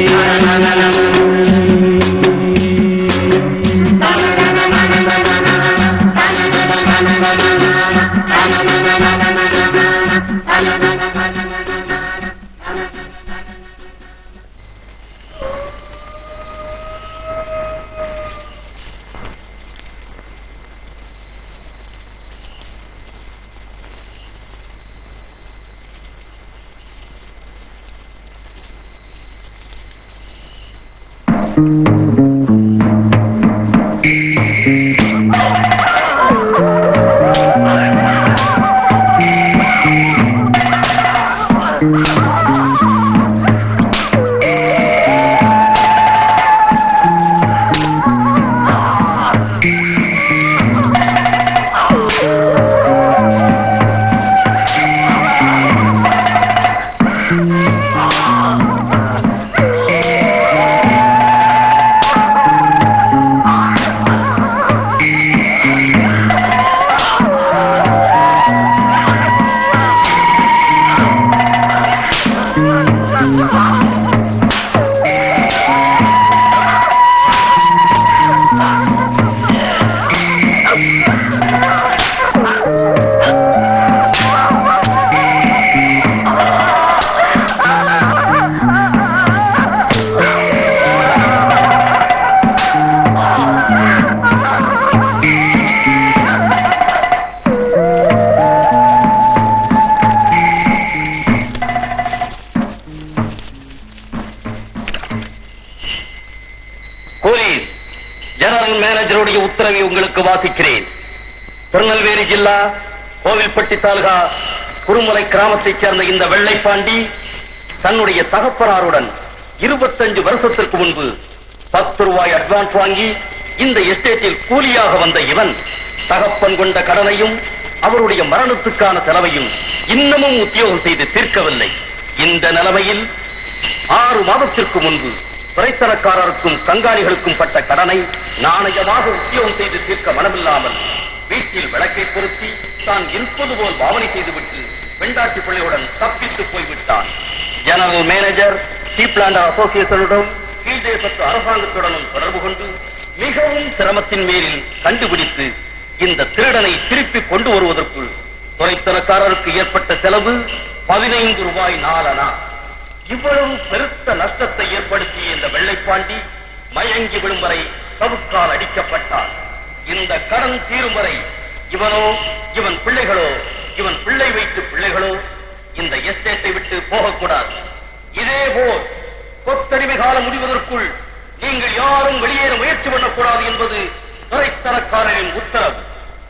ஜெனரல் மேனேஜருடைய உத்தரவை உங்களுக்கு வாசிக்கிறேன் திருநெல்வேலி ஜில்லா கோவில்பட்டி தாலுகா குருமலை கிராமத்தைச் சேர்ந்த இந்த வெள்ளைப்பாண்டி தன்னுடைய தகப்பனாருடன் இருபத்தஞ்சு வருஷத்திற்கு முன்பு பத்து ரூபாய் அட்வான்ஸ் வாங்கி இந்த எஸ்டேட்டில் கூலியாக வந்த இவன் தகப்பன் கொண்ட கடனையும் அவருடைய மரணத்துக்கான செலவையும் இன்னமும் உத்தியோகம் செய்து தீர்க்கவில்லை இந்த நிலைமையில் ஆறு மாதத்திற்கு முன்பு துறைத்தனக்காரருக்கும் கங்காணிகளுக்கும் பட்ட கடனை நாணயமாக உத்தியோகம் செய்து தீர்க்க மனமில்லாமல் வீட்டில் விளக்கை பொருத்தி தான் இருப்பது போல் பாவனை செய்துவிட்டு பெண்டாட்டி பிள்ளையுடன் தப்பித்து போய்விட்டான் ஜெனரல் மேனேஜர் சீப்லாண்டர் அசோசியேஷனுடன் கீழ்தேசத்து அரசாங்கத்துடனும் தொடர்பு கொண்டு மிகவும் சிரமத்தின் மேலில் கண்டுபிடித்து இந்த திருடனை திருப்பி கொண்டு வருவதற்குள் துறைத்தனக்காரருக்கு ஏற்பட்ட செலவு பதினைந்து ரூபாய் நாலனா இவ்வளவு பெருத்த நஷ்டத்தை ஏற்படுத்திய இந்த வெள்ளைப்பாண்டி மயங்கி விழும் வரை சவுக்கால் அடிக்கப்பட்டார் இந்த கடன் தீரும் வரை இவனோ இவன் பிள்ளைகளோ இவன் பிள்ளை வைத்து பிள்ளைகளோ இந்த எஸ்டேட்டை விட்டு போகக்கூடாது இதே போல் கொத்தடிமை காலம் முடிவதற்குள் நீங்கள் யாரும் வெளியேற முயற்சி பண்ணக்கூடாது என்பது துறைத்தனக்காரரின் உத்தரவு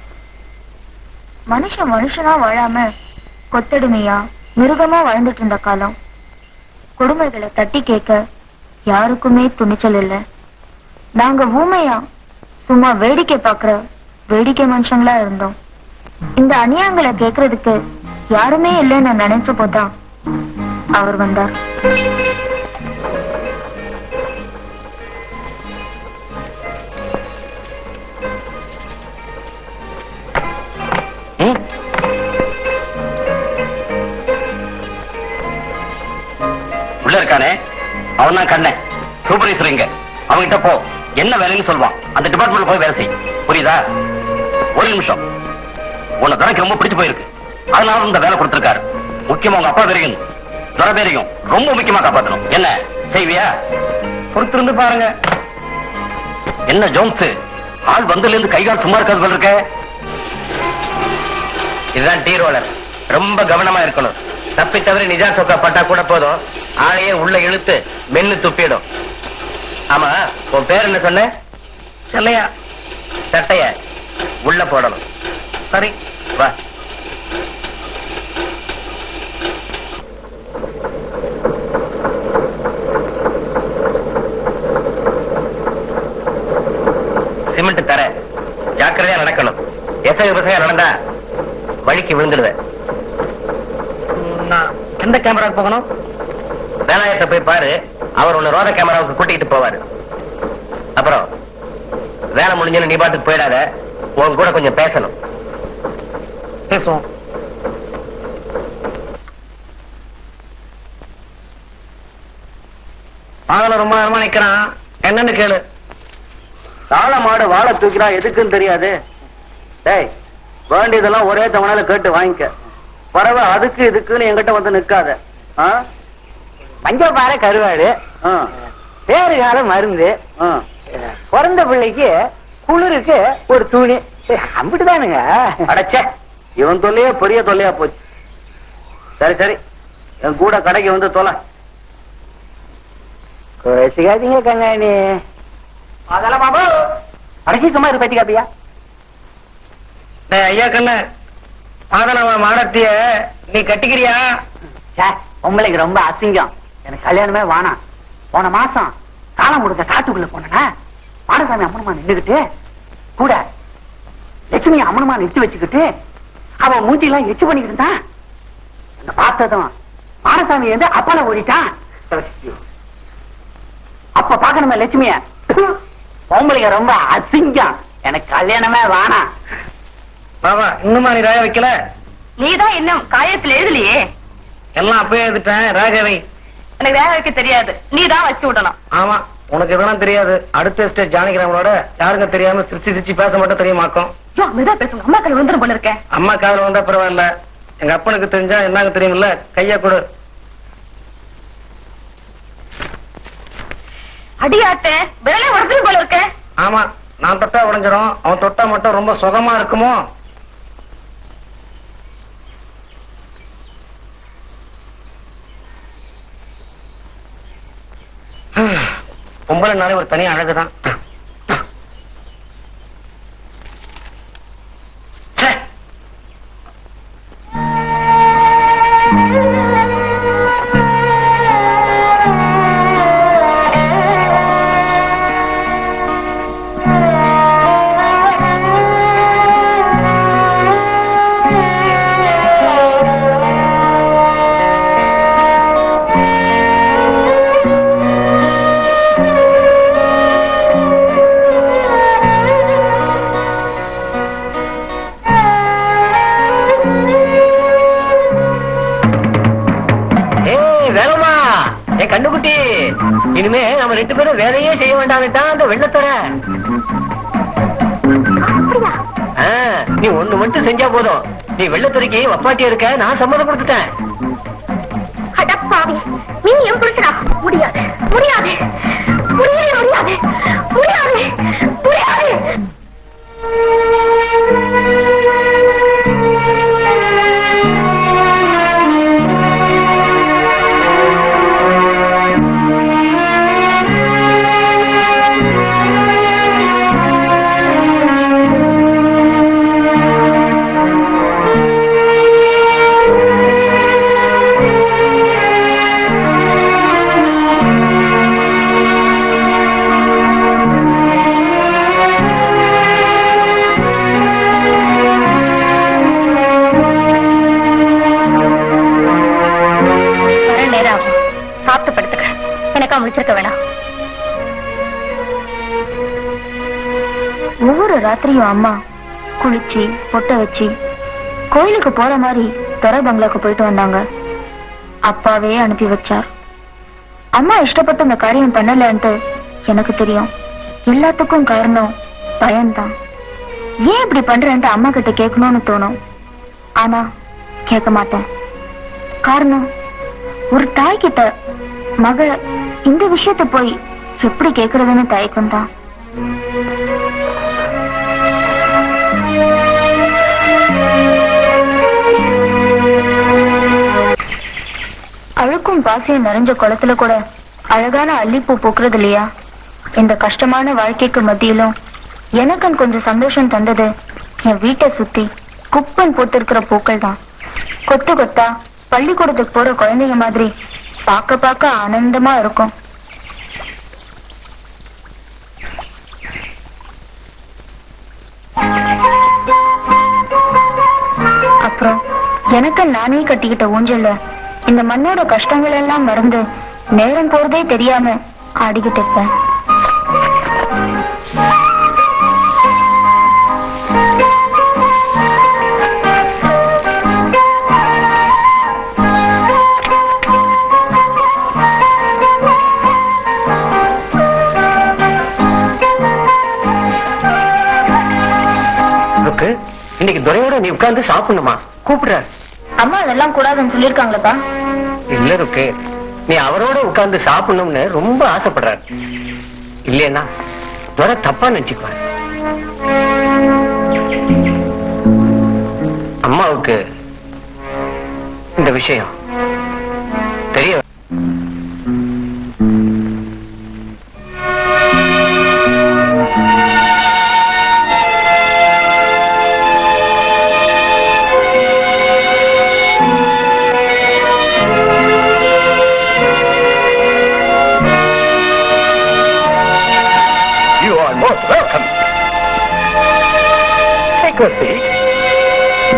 மனுஷன் மனுஷனா வாழாம கொத்தடிமையா மிருகமா வாழ்ந்துட்டு இருந்த காலம் கொடுமைகளை தட்டி கேட்க யாருக்குமே துணிச்சல் இல்ல நாங்க ஊமையா சும்மா வேடிக்கை பாக்குற வேடிக்கை மனுஷங்களா இருந்தோம் இந்த அநியாயங்களை கேக்குறதுக்கு யாருமே இல்லைன்னு நினைச்ச போதான் அவர் வந்தார் ம்? உள்ள இருக்கானே அவன் தான் கண்ணன் சூப்பர்வைசர் இங்க அவன்கிட்ட போ என்ன வேலைன்னு சொல்லுவான் அந்த டிபார்ட்மெண்ட்ல போய் வேலை செய் புரியுதா ஒரு நிமிஷம் உன்னை தனக்கு ரொம்ப பிடிச்சு போயிருக்கு அதனால இந்த வேலை கொடுத்திருக்காரு முக்கியமா உங்க அப்பா பேரையும் துறை பேரையும் ரொம்ப முக்கியமா காப்பாத்தணும் என்ன செய்வியா பொறுத்திருந்து பாருங்க என்ன ஜோன்ஸ் ஆள் வந்ததுல இருந்து கை கால் சும்மா இருக்காது போல இருக்க இதுதான் டீ ரோலர் ரொம்ப கவனமா இருக்கணும் தப்பி தவிர நிஜா சொக்கா பட்டா கூட போதும் ஆளையே உள்ள இழுத்து மென்னு துப்பிடும் ஆமா உன் பேர் என்ன சொன்ன செல்லையா சட்டைய உள்ள போடணும் சரி வா சிமெண்ட் தர ஜாக்கிரதையா நடக்கணும் எசக விசையா நடந்தா வழிக்கு விழுந்துடுவேன் நான் எந்த கேமராவுக்கு போகணும் வேலாயத்தை போய் பாரு அவர் உன்னை ரோத கேமராவுக்கு கூட்டிகிட்டு போவாரு அப்புறம் வேலை முடிஞ்சுன்னு நீ பாட்டுக்கு போயிடாத உன் கூட கொஞ்சம் பேசணும் பேசுவோம் பாதல ரொம்ப நேரமா நிக்கிறான் என்னன்னு கேளு தாள மாடு வாழை தூக்கிறா எதுக்குன்னு தெரியாது டேய் வேண்டியதெல்லாம் ஒரே தவணையில கேட்டு வாங்கிக்க பறவை அதுக்கு இதுக்குன்னு என்கிட்ட வந்து நிக்காத ஆ? பஞ்சபார கருவாடு ஆ. பேரு கால மருந்து ஆ. பிறந்த பிள்ளைக்கு குளிருக்கு ஒரு துணி அம்பிட்டுதானுங்க அடச்சே இவன் தொல்லையே பெரிய தொல்லையா போச்சு சரி சரி என் கூட கடைக்கு வந்து தொலை கோசிக்காதீங்க கண்ணாணி அதெல்லாம் பாபு அடக்கி சும்மா இரு பத்திக்காப்பியா ஐயா கண்ணு பாதலவ மாடத்திய நீ கட்டிக்கிறியா உங்களுக்கு ரொம்ப அசிங்கம் எனக்கு கல்யாணமே வேணாம் போன மாசம் காலம் கொடுத்த காட்டுக்குள்ள போனா மாடசாமி அம்மனமா நின்றுகிட்டு கூட லட்சுமி அம்மனமா நிறுத்தி வச்சுக்கிட்டு அவன் மூஞ்சி எல்லாம் எச்சு பண்ணிக்கிட்டு இருந்தான் அந்த பார்த்ததும் மாடசாமி வந்து அப்பால ஓடிட்டான் அப்ப பாக்கணுமே லட்சுமிய உங்களுக்கு ரொம்ப அசிங்கம் எனக்கு கல்யாணமே வேணாம் பாபா இன்னுமா நீ ராய வைக்கல நீதான் இன்னும் காயத்துல எழுதலையே எல்லாம் அப்பயே எழுதிட்டேன் ராகவை எனக்கு வேக வைக்க தெரியாது நீதான் வச்சு விடணும் ஆமா உனக்கு இதெல்லாம் தெரியாது அடுத்த ஸ்டேஜ் ஜானகிராமனோட யாருங்க தெரியாம சிரிச்சு சிரிச்சு பேச மட்டும் தெரியுமாக்கும் ஐயோ, மெதுவா பேசுங்க அம்மா கை வந்துரும் போல இருக்கேன் அம்மா காதல வந்தா பரவாயில்ல எங்க அப்பனுக்கு தெரிஞ்சா என்னங்க தெரியுமில்ல கைய கொடு அடியாட்ட விரலே உடம்பு போல இருக்க ஆமா நான் தொட்டா உடைஞ்சிரும் அவன் தொட்டா மட்டும் ரொம்ப சுகமா இருக்குமோ பொம்பளைனாலே ஒரு தனி அழகுதான் ரெண்டு பேரும் வேலையே செய்ய வேண்டாமே தான் அந்த வெள்ளத்தோட அப்படியா ஆ, நீ ஒண்ணு மட்டும் செஞ்சா போதும் நீ வெள்ளத்துறைக்கு வப்பாட்டியா இருக்க நான் சம்மதம் கொடுத்துட்டேன் அடப்பாவி நீ என் புருஷனா முடியாது முடியாது முடியவே முடியாது முடியாது முடியாது வர நேரம் ஆகும் சாப்பிட்டு படுத்துக்க எனக்கா முடிச்சிருக்க வேணாம் ஒவ்வொரு ராத்திரியும் அம்மா குளிச்சு பொட்டை வச்சு கோயிலுக்கு போற மாதிரி துறை பங்களாக்கு போயிட்டு வந்தாங்க அப்பாவே அனுப்பி வச்சார் அம்மா இஷ்டப்பட்டு இந்த காரியம் பண்ணலன்ட்டு எனக்கு தெரியும் எல்லாத்துக்கும் காரணம் பயம்தான் ஏன் இப்படி பண்றேன்ட்டு அம்மா கிட்ட கேட்கணும்னு தோணும் ஆனா கேட்க மாட்டேன் காரணம் ஒரு தாய் கிட்ட மக இந்த விஷயத்த போய் எப்படி கேக்குறதுன்னு தயக்கம் தான் அழுக்கும் பாசையும் நிறைஞ்ச குளத்துல கூட அழகான அல்லிப்பூ பூக்குறது இல்லையா இந்த கஷ்டமான வாழ்க்கைக்கு மத்தியிலும் எனக்கும் கொஞ்சம் சந்தோஷம் தந்தது என் வீட்டை சுத்தி குப்பன் போத்திருக்கிற பூக்கள் தான் கொத்து கொத்தா பள்ளிக்கூடத்துக்கு போற குழந்தைங்க மாதிரி பார்க்க பார்க்க ஆனந்தமா இருக்கும் அப்புறம் எனக்கு நானே கட்டிக்கிட்ட ஊஞ்சல்ல இந்த மண்ணோட கஷ்டங்கள் எல்லாம் மறந்து நேரம் போறதே தெரியாம ஆடிக்கிட்டு இருப்பேன் ருக்கு இன்னைக்கு துரையோட நீ உட்கார்ந்து சாப்பிடணுமா கூப்பிடுற அம்மா அதெல்லாம் கூடாதுன்னு சொல்லியிருக்காங்களப்பா இல்ல ருக்கு நீ அவரோட உட்கார்ந்து சாப்பிடணும்னு ரொம்ப ஆசைப்படுறாரு இல்லையா துரை தப்பா நினைச்சுக்குவார் அம்மாவுக்கு இந்த விஷயம் தெரிய You are most welcome. Take a seat.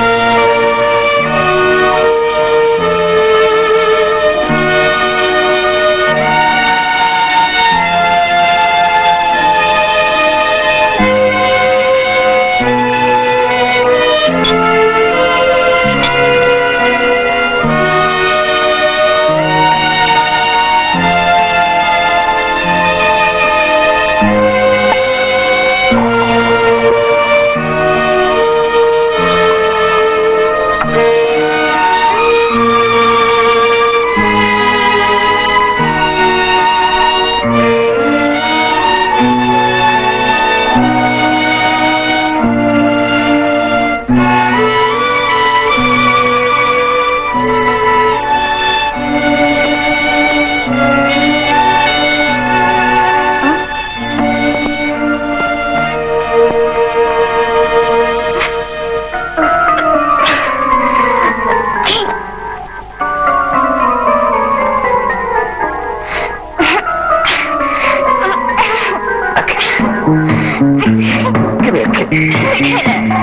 Come here, kid.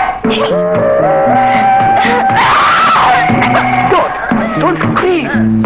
Don't, don't scream.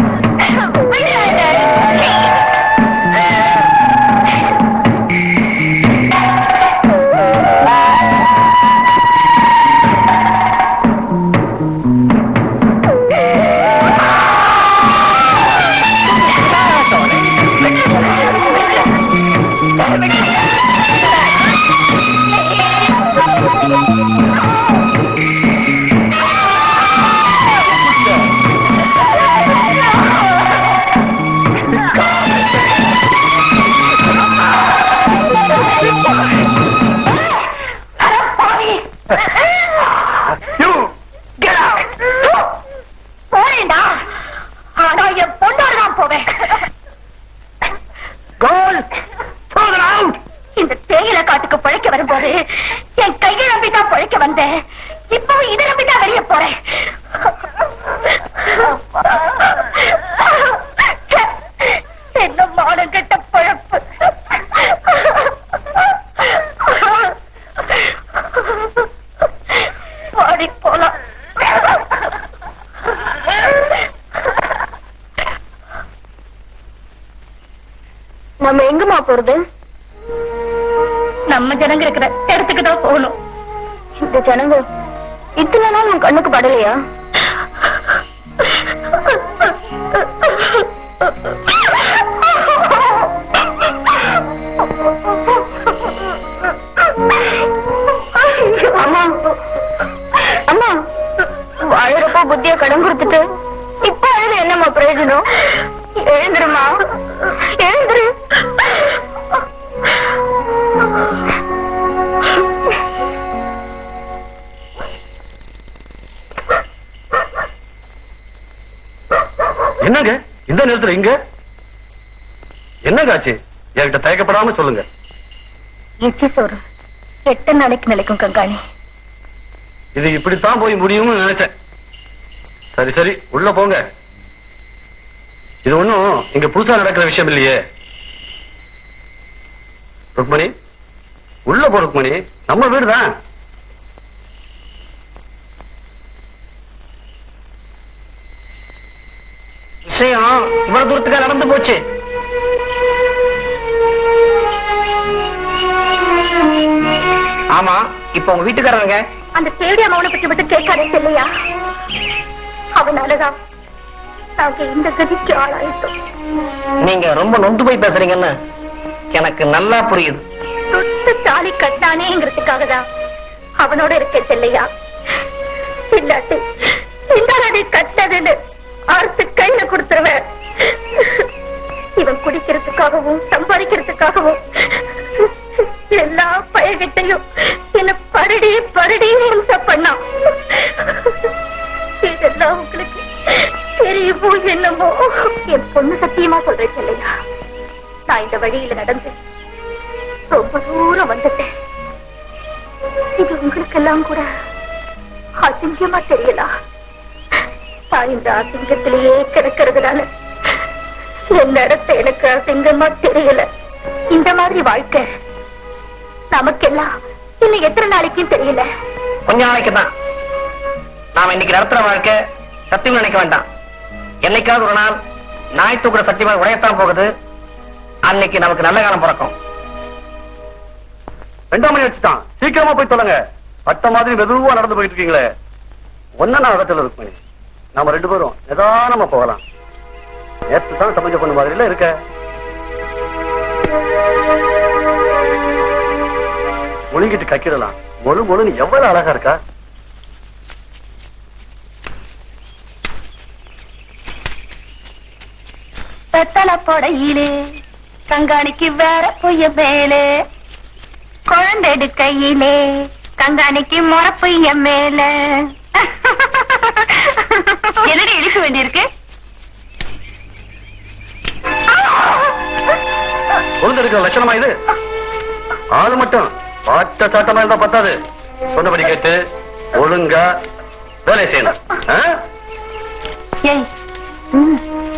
இந்த தேயிலை காட்டுக்கு பிழைக்க வரும்போது என் கையை நம்பிதான் பிழைக்க வந்தேன் இப்போ இதை நம்பிதான் வெளிய போறேன் என்ன மானம் கெட்ட பழப்பு பாடி போலாம் நம்ம எங்கம்மா போறது நம்ம ஜனங்க இருக்கிற இடத்துக்கு தான் போகணும் இந்த ஜனங்க இத்தனை நாள் உன் கண்ணுக்கு படலையா அம்மா அம்மா வாழறப்போ புத்திய கடன் கொடுத்துட்டு இப்ப அழுது என்னம்மா பிரயோஜனம் எழுந்துருமா எழுந்துரு என்னங்க இந்த நேரத்துல இங்க என்னங்க ஆச்சு என்கிட்ட தயக்கப்படாம சொல்லுங்க எச்சி சோறு எட்டு நாளைக்கு நிலைக்கும் கங்காணி இது இப்படித்தான் போய் முடியும்னு நினைச்சேன் சரி சரி உள்ள போங்க இது ஒண்ணும் இங்க புதுசா நடக்கிற விஷயம் இல்லையே ருக்மணி உள்ள போ ருக்மணி நம்ம வீடுதான் விஷயம் இவ்வளவு தூரத்துக்கா நடந்து போச்சு ஆமா இப்ப உங்க வீட்டுக்காரங்க அந்த தேடி அம்மாவனை பத்தி மட்டும் கேட்காதே இல்லையா அவனாலதான் நாங்க இந்த கதிக்கு ஆளாயிட்டோம் நீங்க ரொம்ப நொந்து போய் பேசுறீங்கன்னு எனக்கு நல்லா புரியுது தொட்டு தாலி கட்டானேங்கிறதுக்காக தான் அவனோட இருக்க செல்லையா இல்லாட்டி இந்தாடி கட்டதுன்னு ஆர்த்து கையில கொடுத்துருவேன் இவன் குடிக்கிறதுக்காகவும் சம்பாதிக்கிறதுக்காகவும் எல்லா பயகிட்டையும் என்ன பரடி பரடி ஹிம்சை பண்ணான் இதெல்லாம் உங்களுக்கு தெரியுமோ என்னமோ என் பொண்ணு சத்தியமா சொல்றேன் செல்லையா நான் இந்த வழியில நடந்து ரொம்ப தூரம் வந்துட்டேன் இது உங்களுக்கெல்லாம் கூட அசிங்கமா தெரியலாம் நான் இந்த அசிங்கத்திலேயே கிடக்கிறதுனால என் நடத்த எனக்கு அசிங்கமா தெரியல இந்த மாதிரி வாழ்க்கை நமக்கெல்லாம் இன்னும் எத்தனை நாளைக்கும் தெரியல கொஞ்ச நாளைக்கு தான் நாம இன்னைக்கு நடத்துற வாழ்க்கை சத்தியம் நினைக்க வேண்டாம் என்னைக்காவது ஒரு நாள் நாய் தூக்குற சத்தியமா உடையத்தான் போகுது அன்னைக்கு நமக்கு நல்ல காலம் பிறக்கும் ரெண்டாம் மணி வச்சுட்டான் சீக்கிரமா போய் சொல்லுங்க பட்ட மாதிரி மெதுவா நடந்து போயிட்டு இருக்கீங்களே ஒன்ன நான் இடத்துல ருக்மணி நாம ரெண்டு பேரும் நிதானமா போகலாம் நேற்று தான் சமைச்ச பொண்ணு மாதிரில இருக்க ஒழுங்கிட்டு கக்கிடலாம் மொழு மொழுன்னு எவ்வளவு அழகா இருக்கா பெத்தல போடையிலே கங்காணிக்கு வேற பொய்ய மேலே குழந்தை கையிலே கங்காணிக்கு முறப்பைய மேல என்னடி இழிக்க வேண்டியிருக்கு ஒழுங்கிருக்கிற லட்சணமா இது ஆளு மட்டும் பாட்ட சாட்டமா இருந்தா பத்தாது சொன்னபடி கேட்டு ஒழுங்கா வேலை செய்யணும் ஆ? ஏய் ம்.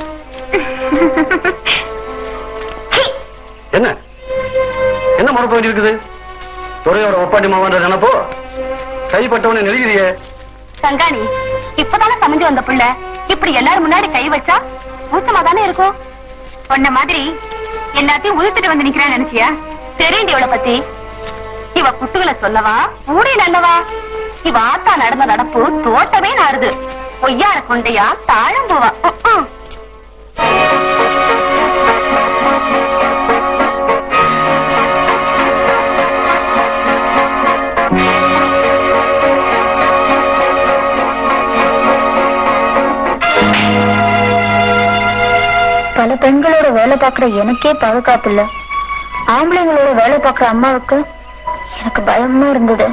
சீ, என்ன என்ன மறப்ப வேண்டி இருக்குது துறையோட ஒப்பாண்டி மாவன்ற நினைப்போ கைப்பட்டவனை நெருங்கிறியே கங்காணி இப்பதானே சமைஞ்சு வந்த புள்ள இப்படி எல்லாரும் முன்னாடி கை வச்சா ஊசமா தானே இருக்கும் உன்ன மாதிரி எல்லாத்தையும் உயிர்த்துட்டு வந்து நிக்கிறான்னு நினைச்சியா தெரியுண்டி இவளை பத்தி இவ குட்டுகளை சொல்லவா ஊடி நல்லவா இவ ஆத்தா நடந்த நடப்பு தோட்டமே நாடுது பொய்யார கொண்டையா தாழம்புவா உம். பல பெண்களோட வேலை பார்க்குற எனக்கே பாதுகாப்பு இல்ல ஆம்பளைங்களோட வேலை பார்க்குற அம்மாவுக்கு எனக்கு பயமா இருந்தது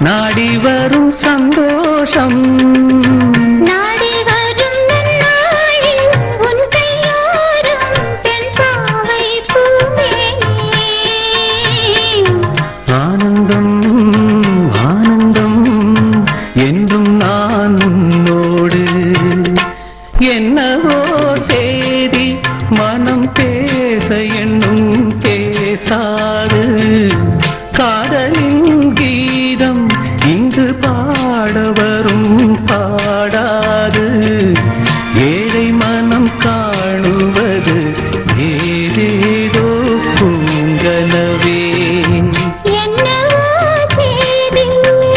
நாடி வரும் சந்தோஷம் நாடி வரும் நன்னாளில் உன் கையோரம் பெண் பாவை பூமேனி ஆனந்தம் ஆனந்தம் என்றும் நான் உன்னோடு என்னவோ செய்தி மனம் பேச என்னும் பேசாது காதலின் கீதம் இங்கு பாட வரும் பாடாது ஏழை மனம் காணுவது ஏதேதோ பூங்கனவே என்னவோ தேதி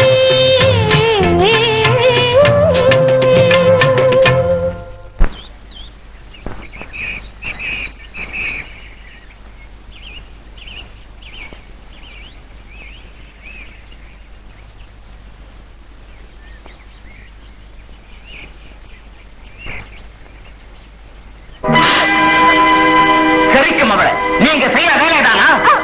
சரிக்கும் அவளை நீங்க செய்யற வேலைதானா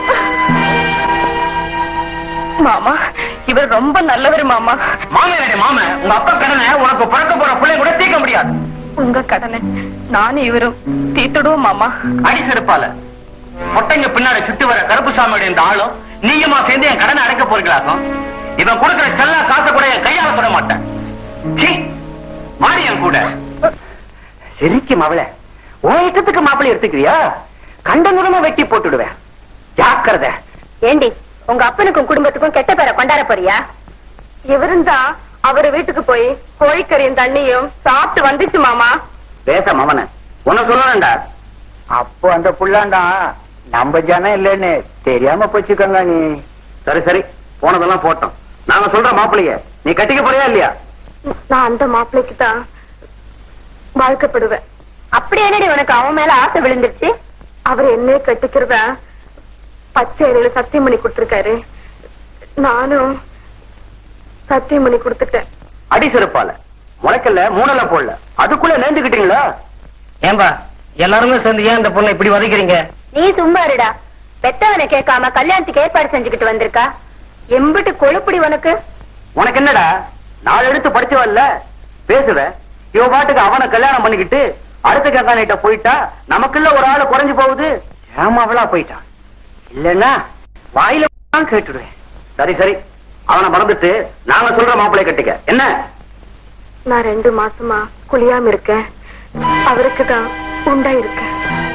மாமா இவர் ரொம்ப நல்லவர் மாமா மாமனடி மாம உங்க அப்பா கடனை உனக்கு பிறக்க போற பிள்ளை கூட தீர்க்க முடியாது உங்க கடனை நானும் இவரும் தீர்த்துடுவோம் மாமா அடி செருப்பால மொட்டைங்க பின்னாடி சுத்தி வர கருப்புசாமியோட இந்த ஆளும் நீயுமா சேர்ந்து என் கடனை அடைக்க போறீங்களாக்கும் இவன் கொடுக்கிற செல்லா காசை கூட என் கையால போட மாட்டேன் சீ, மாறி என் கூட சிரிக்கும் அவளை உன் இஷ்டத்துக்கு மாப்பிள்ளை எடுத்துக்குவியா கண்ட நிறமா வெட்டி போட்டுடுவேன் ஜாக்கிரதை ஏண்டி உங்க அப்பனுக்கும் குடும்பத்துக்கும் கெட்ட பேரை கொண்டாட போறியா இவரும் தான் அவர் வீட்டுக்கு போய் கோழிக்கறியும் தண்ணியும் சாப்பிட்டு வந்துச்சு மாமா பேச மவன உன்ன சொல்லணும்டா அப்போ அந்த புள்ளாண்டா நம்ம ஜனம் இல்லைன்னு தெரியாம போச்சுக்கங்க நீ சரி சரி போனதெல்லாம் போட்டோம் நாங்க சொல்ற மாப்பிள்ளைய நீ கட்டிக்க போறியா இல்லையா நான் அந்த மாப்பிள்ளைக்கு தான் வாழ்க்கைப்படுவேன் அப்படி என்னடி உனக்கு அவன் மேல ஆசை விழுந்துருச்சு அவர் என்ன கட்டிக்கிறதா பச்சை இலையில சத்தியம் பண்ணி கொடுத்திருக்காரு நானும் சத்தியம் பண்ணி கொடுத்துட்டேன் அடி செருப்பால முளைக்கல்ல மூணல போடல அதுக்குள்ள நேர்ந்துக்கிட்டீங்களா ஏன்பா எல்லாருமே சேர்ந்து ஏன் இந்த பொண்ணை இப்படி வதைக்கிறீங்க நீ சும்மா இருடா பெத்தவனை கேட்காம கல்யாணத்துக்கு ஏற்பாடு செஞ்சுக்கிட்டு வந்திருக்கா எம்பிட்டு கொழுப்புடி உனக்கு உனக்கு என்னடா நாலு எடுத்து படிச்சவல்ல பேசுவ இவ பாட்டுக்கு அவனை கல்யாணம் பண்ணிக்கிட்டு அடுத்த கங்காணிட்ட போயிட்டா நமக்குள்ள ஒரு ஆளு குறைஞ்சு போகுது ஏமாவளா போயிட்டான் இல்லன்னா வாயில தான் கேட்டுடுவேன் சரி சரி அவனை மறந்துட்டு நாங்க சொல்ற மாப்பிள்ளை கட்டிக்க என்ன நான் ரெண்டு மாசமா குளியாம இருக்கேன் அவருக்கு தான் உண்டா இருக்கேன்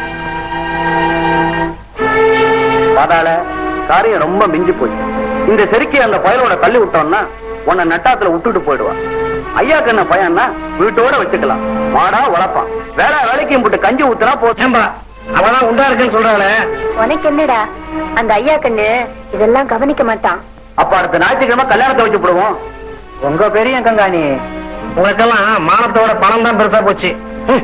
பாதாள காரியம் ரொம்ப மிஞ்சி போச்சு இந்த செருக்கி அந்த பயலோட தள்ளி விட்டோம்னா உன்னை நட்டாத்துல விட்டுட்டு போயிடுவான் ஐயா கண்ண பையன்னா வீட்டோட வச்சுக்கலாம் மாடா வளர்ப்பான் வேற வேலைக்கும் போட்டு கஞ்சி ஊத்துனா போச்சேம்பா அவதான் உண்டா இருக்குன்னு சொல்றாளே உனக்கு என்னடா அந்த ஐயா கண்ணு இதெல்லாம் கவனிக்க மாட்டான் அப்ப அடுத்த ஞாயிற்றுக்கிழமை கல்யாணத்தை வச்சு போடுவோம் உங்க பெரிய கங்காணி உனக்கெல்லாம் மானத்தோட பணம் தான் பெருசா போச்சு ம்.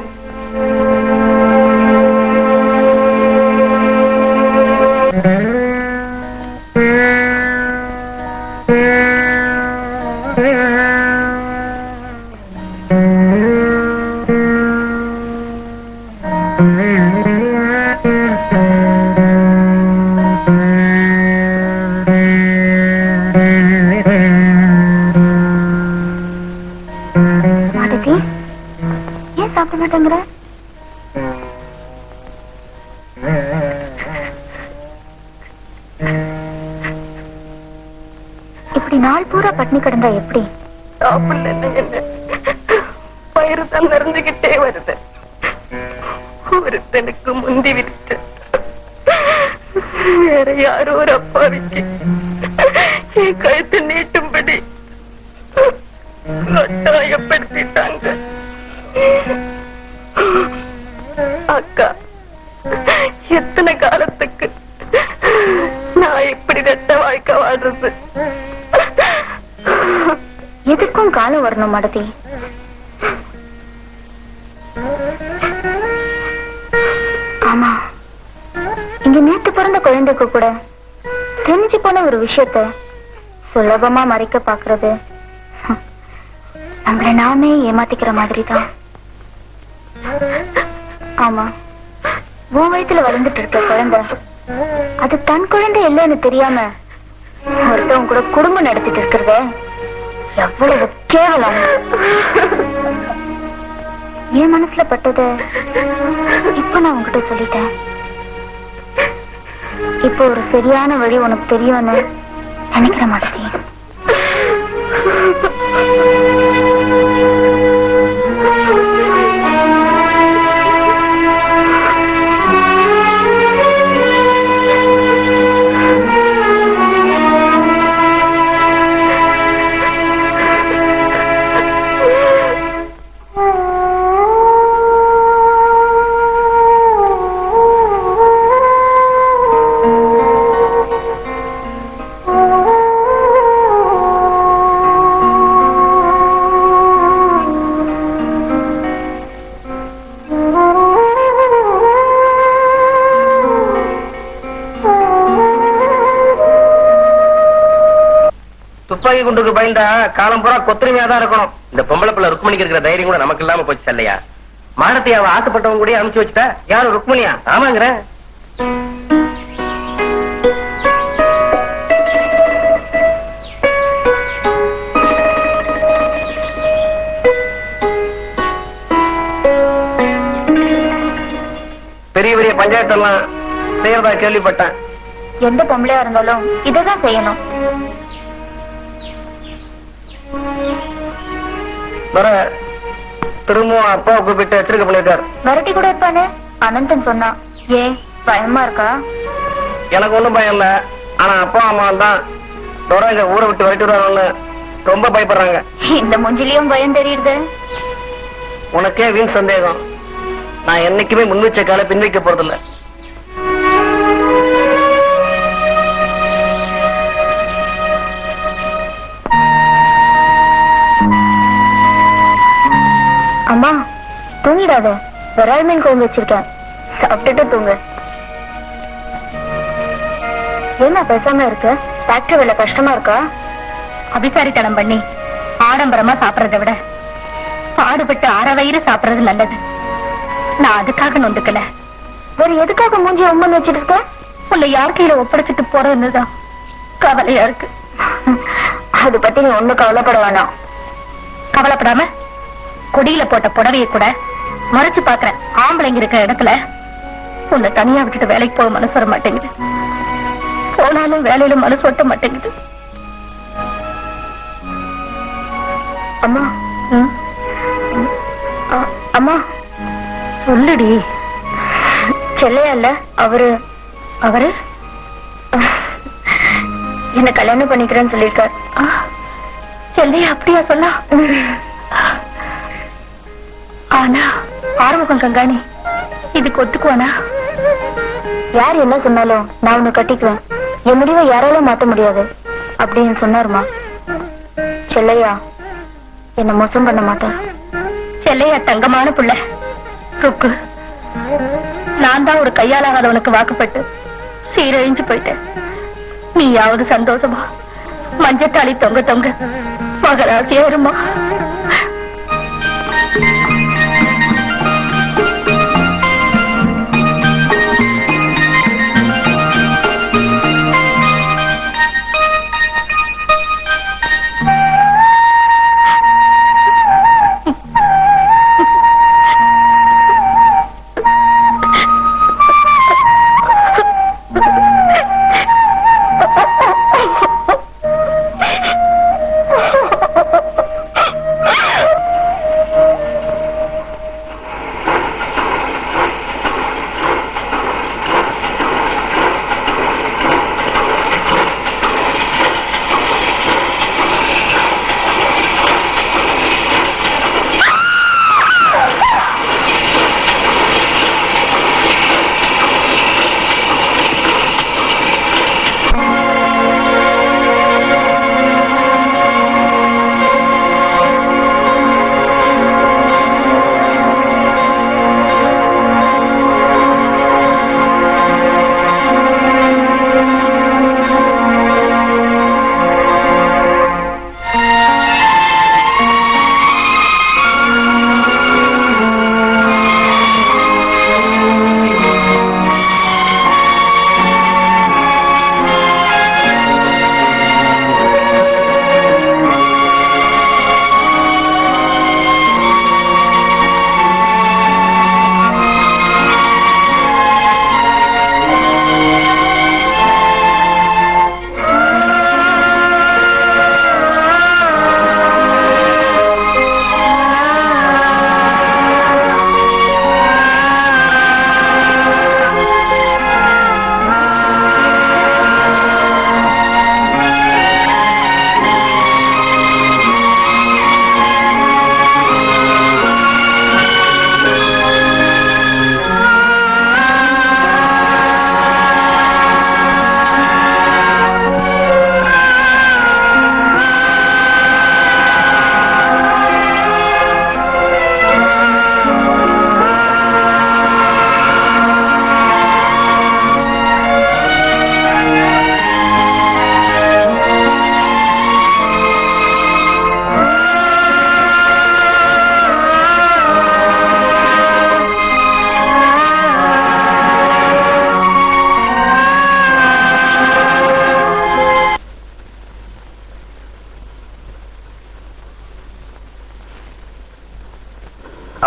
மாலதி ஏன் சாப்பிட மாட்டேங்கிற இப்படி நாள் பூரா பட்னி கிடந்தா எப்படி சாப்பிடல என்ன வயிறு தான் நிறைஞ்சுகிட்டே வருது ஒருத்தனுக்கு முந்தி விட்டு வேற யாரோ ஒரு அப்பாவிக்கு என் கழுத்து நீட்டும்படி கட்டாயப்படுத்திட்டாங்க அக்கா எத்தனை காலத்துக்கு நான் இப்படி ரெட்ட வாழ்க்கை வாழ்றது எதுக்கும் காலம் வரணும் மாலதி ஆமா இங்க நேத்து பிறந்த குழந்தைக்கு கூட தெரிஞ்சு போன ஒரு விஷயத்த சுலபமா மறைக்க பாக்குறது ஹம், நம்மள நாமே ஏமாத்திக்கிற மாதிரி தான் ஆமா உன் வயித்துல வளர்ந்துட்டு இருக்க குழந்தை அது தன் குழந்தை இல்லைன்னு தெரியாம ஒருத்தவங்க கூட குடும்பம் நடத்திட்டு இருக்கிறது எவ்வளவு கேவலம் என் மனசுல பட்டது இப்ப நான் உங்ககிட்ட சொல்லிட்டேன் இப்போ ஒரு சரியான வழி உனக்கு தெரியும்னு நினைக்கிற மாதிரி துப்பாக்கி குண்டுக்கு பயந்தா காலம் பூரா கொத்தரிமையா தான் இருக்கணும் இந்த பொம்பளை பிள்ளை ருக்மணிக்கு இருக்கிற தைரியம் கூட நமக்கு இல்லாம போச்சு இல்லையா மானத்தை அவ ஆசைப்பட்டவங்க கூட அனுப்பிச்சு வச்சுட்டா யாரு ருக்மணியா ஆமாங்கிற பெரிய பெரிய பஞ்சாயத்தெல்லாம் செய்யறதா கேள்விப்பட்டேன் எந்த பொம்பளையா இருந்தாலும் இதைதான் செய்யணும் வர திரும்பவும் அப்பாவை கூப்பிட்டு எச்சரிக்கை பண்ணிருக்காரு மிரட்டி கூட இருப்பானே அனந்தன் சொன்னான் ஏன் பயமா இருக்கா எனக்கு ஒண்ணும் பயம் இல்ல ஆனா அப்பா அம்மா தான் தொடர இந்த ஊரை விட்டு விரட்டி விடுவாங்கன்னு ரொம்ப பயப்படுறாங்க இந்த முஞ்சிலையும் பயம் தெரியுது உனக்கே வீண் சந்தேகம் நான் என்னைக்குமே முன் வச்ச கால பின் வைக்க போறதில்ல அம்மா தூங்கிடாத விரால் மீன் குழம்பு வச்சிருக்கேன் சாப்பிட்டுட்டு தூங்கு என்ன பேசாம இருக்கு ஃபேக்டரி வேலை கஷ்டமா இருக்கா அபிசாரித்தனம் பண்ணி ஆடம்பரமா சாப்பிடறதை விட பாடுபட்டு அரை வயிறு சாப்பிடுறது நல்லது நான் அதுக்காக நொந்துக்கல வேற எதுக்காக மூஞ்சி உம்மன் வச்சிட்டு இருக்க உன்னை யார் கையில ஒப்படைச்சிட்டு போறதுன்னுதான் கவலையா இருக்கு அது பத்தி நீ ஒண்ணும் கவலைப்பட வேணாம் கவலைப்படாம கொடியில போட்ட புடவைய கூட மறைச்சு பாக்குறேன் ஆம்பளைங்க இருக்கிற இடத்துல உன்னை தனியா விட்டுட்டு வேலைக்கு போக மனசு வர மாட்டேங்குது போனாலும் வேலையில மனசு ஒட்ட மாட்டேங்குது அம்மா அ- அம்மா சொல்லுடி செல்லையா இல்ல அவரு அவரு என்ன கல்யாணம் பண்ணிக்கிறேன்னு சொல்லியிருக்கார் செல்லையா அப்படியா சொன்னா ஆனா ஆறுமுகம் கங்காணி இதுக்கு ஒத்துக்குவானா யார் என்ன சொன்னாலும் நான் உன்னை கட்டிக்குவேன் என் முடிவை யாராலும் மாத்த முடியாது அப்படின்னு சொன்னாருமா செல்லையா என்ன மோசம் பண்ண மாட்டான் செல்லையா தங்கமான புள்ள ருக்கு நான் தான் ஒரு கையாலாகாதவனுக்கு வாக்குப்பட்டு சீரழிஞ்சு போயிட்டேன் நீயாவது சந்தோஷமா மஞ்சத்தாளி தொங்க தொங்க மகராசி ஏறுமா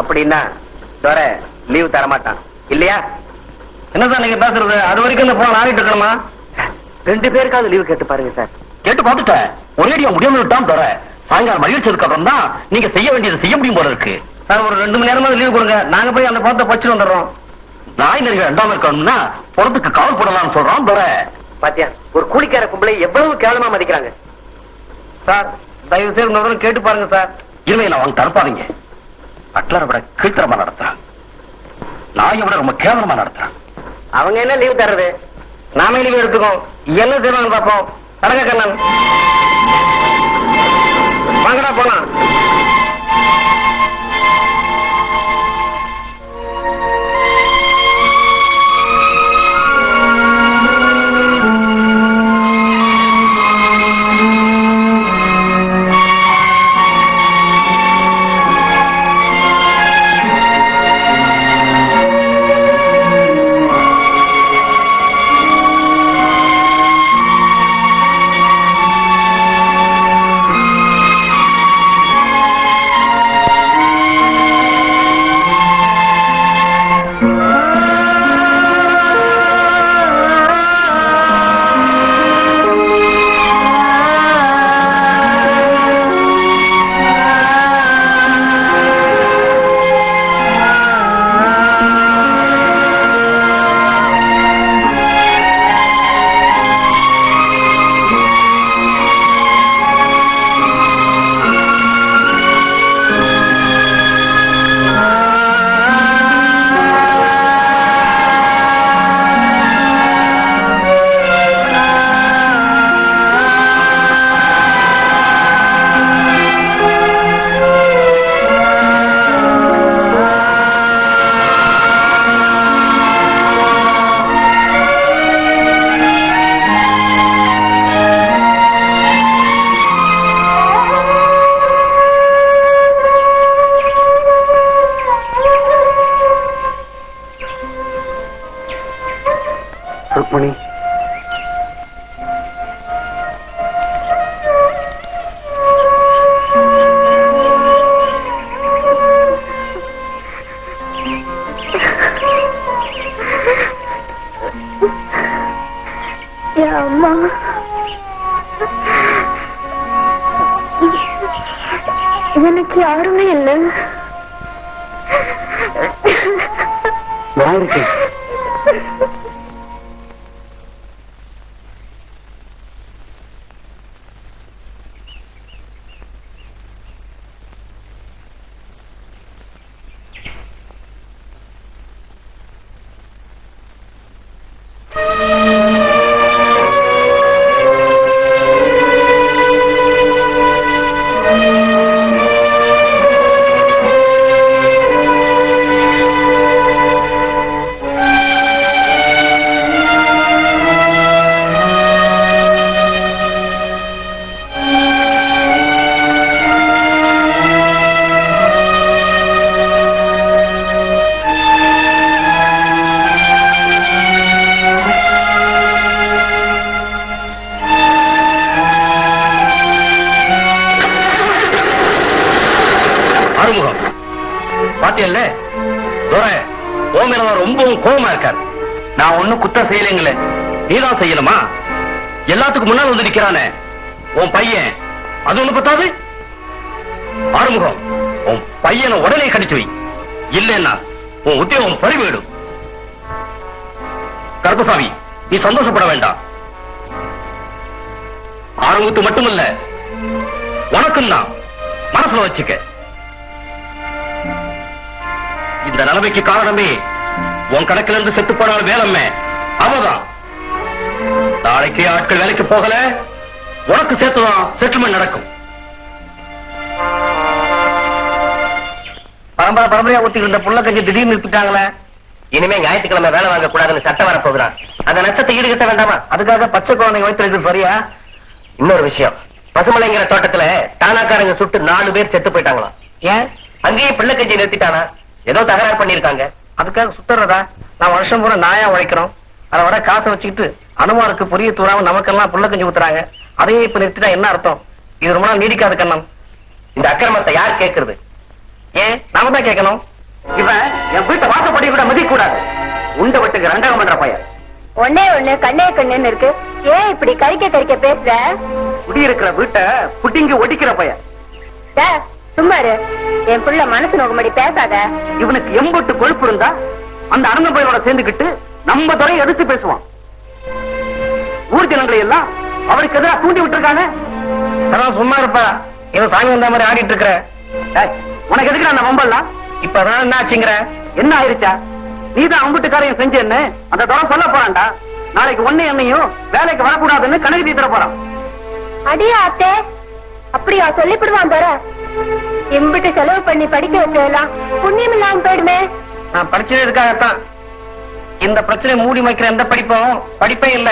அப்படின்னா துரை லீவ் தர மாட்டான் இல்லையா என்னதான் நீங்க பேசுறது அது வரைக்கும் இந்த போன ஆடிட்டு இருக்கணுமா ரெண்டு பேருக்காவது லீவ் கேட்டு பாருங்க சார் கேட்டு பார்த்துட்டேன் ஒரேடியா முடியாம விட்டான் தர சாயங்காலம் மகிழ்ச்சதுக்கு அப்புறம் தான் நீங்க செய்ய வேண்டியதை செய்ய முடியும் போல இருக்கு சார் ஒரு ரெண்டு மணி நேரமா லீவ் கொடுங்க நாங்க போய் அந்த படத்தை பச்சு வந்துடுறோம் நாய் நெருங்க ரெண்டாம இருக்கணும்னா புறத்துக்கு காவல் போடலாம்னு சொல்றோம் தர பாத்தியா ஒரு கூலிக்கார கும்பலை எவ்வளவு கேவலமா மதிக்கிறாங்க சார் தயவு செய்து இந்த தடவை கேட்டு பாருங்க சார் இனிமே நான் வாங்க தரப்பாதீங்க அட்லரை விட கீழ்த்தரமா நடத்துறான் நாயை விட ரொம்ப கேவலமா நடத்துறான் அவங்க என்ன லீவ் தர்றது நாமே லீவ் எடுத்துக்கோம் என்ன செய்வாங்க பார்ப்போம் கடக கண்ணன் வாங்கடா போலாம் ருக்மணி என் அம்மா எனக்கு யாருமே இல்லை நான் இருக்கேன் ஆறுமுகம் பாத்தியல்ல துரை உன் மேல அவன் ரொம்பவும் கோவமா இருக்கார் நான் ஒண்ணும் குத்தம் செய்யலைங்களே நீதான் செய்யணுமா எல்லாத்துக்கும் முன்னால் வந்து நிக்கிறானே உன் பையன் அது ஒண்ணு பத்தாது ஆறுமுகம் உன் பையனை உடனே கடிச்சு வை இல்லைன்னா உன் உத்தியோகம் பறிவிடும் கருப்பசாமி நீ சந்தோஷப்பட வேண்டாம் ஆறுமுகத்து மட்டுமல்ல உனக்கும் தான் மனசுல வச்சுக்க இந்த நிலைமைக்கு காரணமே உன் கணக்குல இருந்து செத்து போனால வேலம்மே அவதான் நாளைக்கு ஆட்கள் வேலைக்கு போகல உனக்கு சேர்த்துதான் செட்டில்மெண்ட் நடக்கும் பரம்பரை பரம்பரையா ஊத்தி இருந்த புள்ள கஞ்சி திடீர்னு நிறுத்திட்டாங்களே இனிமே ஞாயிற்றுக்கிழமை வேலை வாங்க கூடாதுன்னு சட்டம் வரப்போகிறான் அந்த நஷ்டத்தை ஈடுகட்ட வேண்டாமா அதுக்காக பச்சை குழந்தைங்க வைத்திருக்கு சரியா இன்னொரு விஷயம் பசுமலைங்கிற தோட்டத்துல தானாக்காரங்க சுட்டு நாலு பேர் செத்து போயிட்டாங்களாம் ஏன் அங்கேயே பிள்ளை கஞ்சி நிறுத்திட்டானா ஏதோ தகராறு பண்ணிருக்காங்க அதுக்காக சுத்துறதா நான் வருஷம் பூரா நாயா உழைக்கிறோம் அதை வர காசை வச்சுக்கிட்டு அனுமாருக்கு புரிய தூராம நமக்கெல்லாம் புள்ள கஞ்சி ஊத்துறாங்க அதையும் இப்ப நிறுத்திட்டா என்ன அர்த்தம் இது ரொம்ப நாள் நீடிக்காது கண்ணம் இந்த அக்கிரமத்தை யார் கேட்கறது ஏன் நாம தான் கேட்கணும் இவன் என் வீட்டை வாசப்படி கூட மதிக்க கூடாது உண்ட விட்டுக்கு ரெண்டகம் பண்ற பையன் ஒன்னே ஒண்ணு கண்ணே கண்ணுன்னு இருக்கு ஏன் இப்படி கறிக்க கறிக்க பேசுற குடியிருக்கிற வீட்டை புட்டிங்கி ஒடிக்கிற பையன் டேய், சும்மா இரு என் புள்ள மனசு நோக்கும்படி பேசாத இவனுக்கு எம்பட்டு கொழுப்பு இருந்தா அந்த அனந்த பையனோட சேர்ந்துக்கிட்டு நம்ம துறையை எடுத்து பேசுவான் ஊர் ஜனங்களை எல்லாம் அவருக்கு எதிராக தூண்டி விட்டுருக்காங்க சும்மா இருப்பா இவன் சாமி வந்த மாதிரி ஆடிட்டு இருக்கிற உனக்கு எதுக்கு அந்த வம்பல்லாம் இப்பதான் என்ன ஆச்சுங்கிற என்ன ஆயிருச்சா நீதான் அம்புட்டுக்காரையும் செஞ்சேன்னு அந்த துறை சொல்ல போறான்டா நாளைக்கு ஒண்ணு என்னையும் வேலைக்கு வரக்கூடாதுன்னு கணக்கு தீத்துற போறான் அடியா அத்தே அப்படியா சொல்லிவிடுவான் தர எம்பிட்டு செலவு பண்ணி படிக்க வச்சதெல்லாம் புண்ணியம் இல்லாம போயிடுமே நான் படிச்சது இருக்காகத்தான் இந்த பிரச்சனை மூடி வைக்கிற எந்த படிப்பும் படிப்பே இல்ல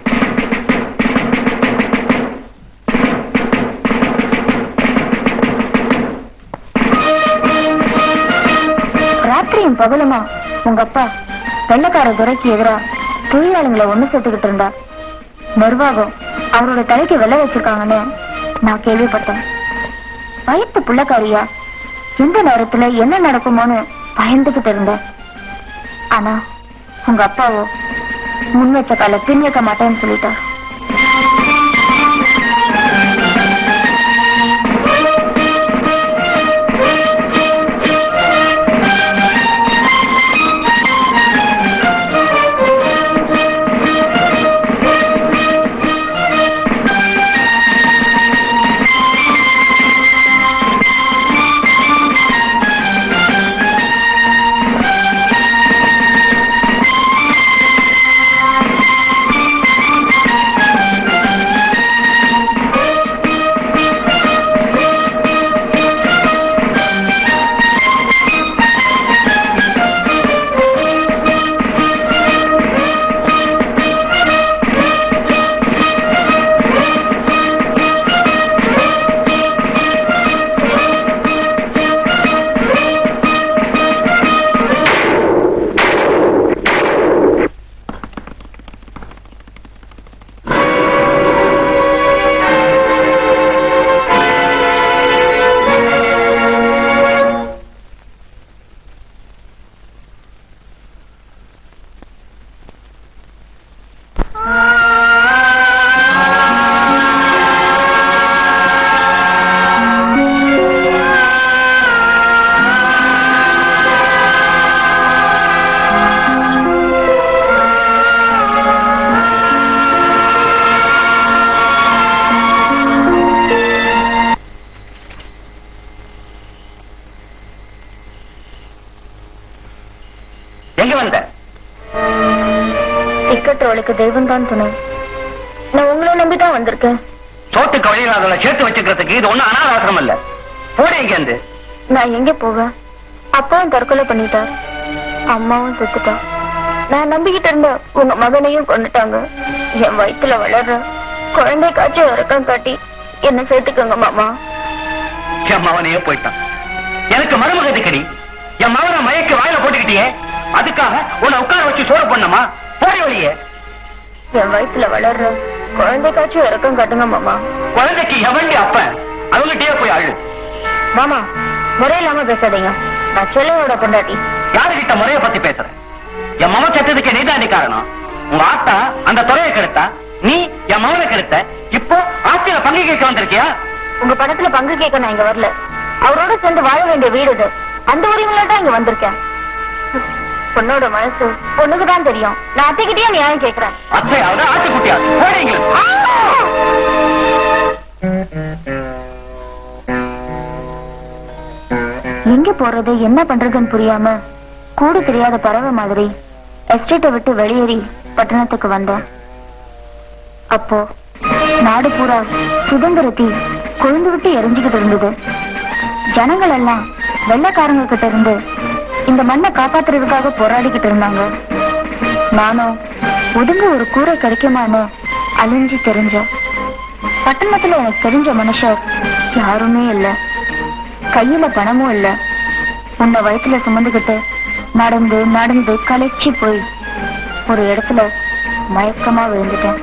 ராத்திரியும் பகலுமா உங்க அப்பா வெள்ளக்கார துறைக்கு எதிரா தொழிலாளிகளை ஒண்ணு சேர்த்துக்கிட்டு இருந்தா நிர்வாகம் அவரோட தலைக்கு வெள்ள வச்சிருக்காங்கன்னு நான் கேள்விப்பட்டேன் வயிற்று புள்ளக்காரியா எந்த நேரத்துல என்ன நடக்குமோன்னு பயந்துகிட்டு இருந்தேன் ஆனா உங்க அப்பாவோ முன் வச்ச கால பின் வைக்க மாட்டேன்னு சொல்லிட்டார் எங்க வந்த திக்கட்டவளுக்கு தெய்வம் தான் துணை நான் உங்களை நம்பிதான் வந்திருக்கேன் சோத்துக்கு வழியில்லாதவளை சேர்த்து வச்சுக்கிறதுக்கு இது ஒண்ணும் அனாதாசிரம் இல்ல போட இங்க இருந்து நான் எங்க போவேன் அப்பாவும் தற்கொலை பண்ணிட்டார் அம்மாவும் செத்துட்டா நான் நம்பிக்கிட்டு இருந்த உங்க மகனையும் கொண்டுட்டாங்க என் வயித்துல வளர்ற குழந்தைக்காச்சும் இறக்கம் காட்டி என்ன சேர்த்துக்கோங்க மாமா என் மவனையே போயிட்டான் எனக்கு மருமக எதுக்கடி என் மவனை மயக்க வாயில போட்டுக்கிட்டியே அதுக்காக உன்னை உட்கார வச்சு சோறு பண்ணமா போடி வழியே என் வயித்துல வளர்ற குழந்தைக்காச்சும் இறக்கம் காட்டுங்க மாமா குழந்தைக்கு எவண்டி அப்ப அவங்ககிட்டயே போய் அழு மாமா முறையில்லாம பேசாதீங்க நான் செல்லையோட பொண்டாட்டி யாருகிட்ட முறைய பத்தி பேசுற என் மவன் செத்ததுக்கு நீதாண்டி காரணம் உங்க ஆத்தா அந்த துறையை கெடுத்தா நீ என் மவனை கெடுத்த இப்போ ஆஸ்தியில பங்கு கேட்க வந்திருக்கியா உங்க படத்துல பங்கு கேட்க நான் இங்க வரல அவரோட சேர்ந்து வாழ வேண்டிய வீடு இது அந்த உரிமையில தான் இங்க வந்திருக்கேன் பொண்ணோட மனசு பொண்ணுக்கு தான் தெரியும் நான் அத்தைக்கிட்டே நியாயம் கேக்குறேன் அத்தையாவது ஆட்டுக்குட்டியா போறீங்க எங்க போறது என்ன பண்றதுன்னு புரியாம கூடு தெரியாத பறவை மாதிரி எஸ்டேட்டை விட்டு வெளியேறி பட்டணத்துக்கு வந்தேன் அப்போ நாடு பூரா சுதந்திர தீ கொழுந்து விட்டு எரிஞ்சுக்கிட்டு இருந்தது ஜனங்கள் எல்லாம் வெள்ளக்காரங்க கிட்ட இருந்து இந்த மண்ணை காப்பாத்துறதுக்காக போராடிக்கிட்டு இருந்தாங்க நானும் ஒதுங்க ஒரு கூரை கிடைக்குமான்னு அழிஞ்சு தெரிஞ்சேன் பட்டணத்துல எனக்கு தெரிஞ்ச மனுஷர் யாருமே இல்ல கையில பணமும் இல்ல உன்னை வயித்துல சுமந்துகிட்டு நடந்து நடந்து களைச்சி போய் ஒரு இடத்துல மயக்கமா விழுந்துட்டேன்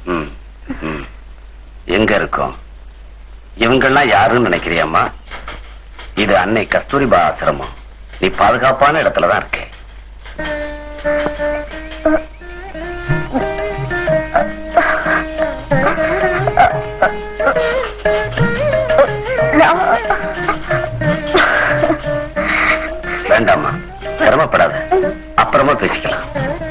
ம், ம். எங்க இருக்கோம் இவங்கெல்லாம் யாருன்னு நினைக்கிறியம்மா இது அன்னை கஸ்தூரிபா ஆசிரமம் நீ பாதுகாப்பான இடத்துல தான் இருக்க வேண்டாம்மா சிரமப்படாத அப்புறமா பேசிக்கலாம்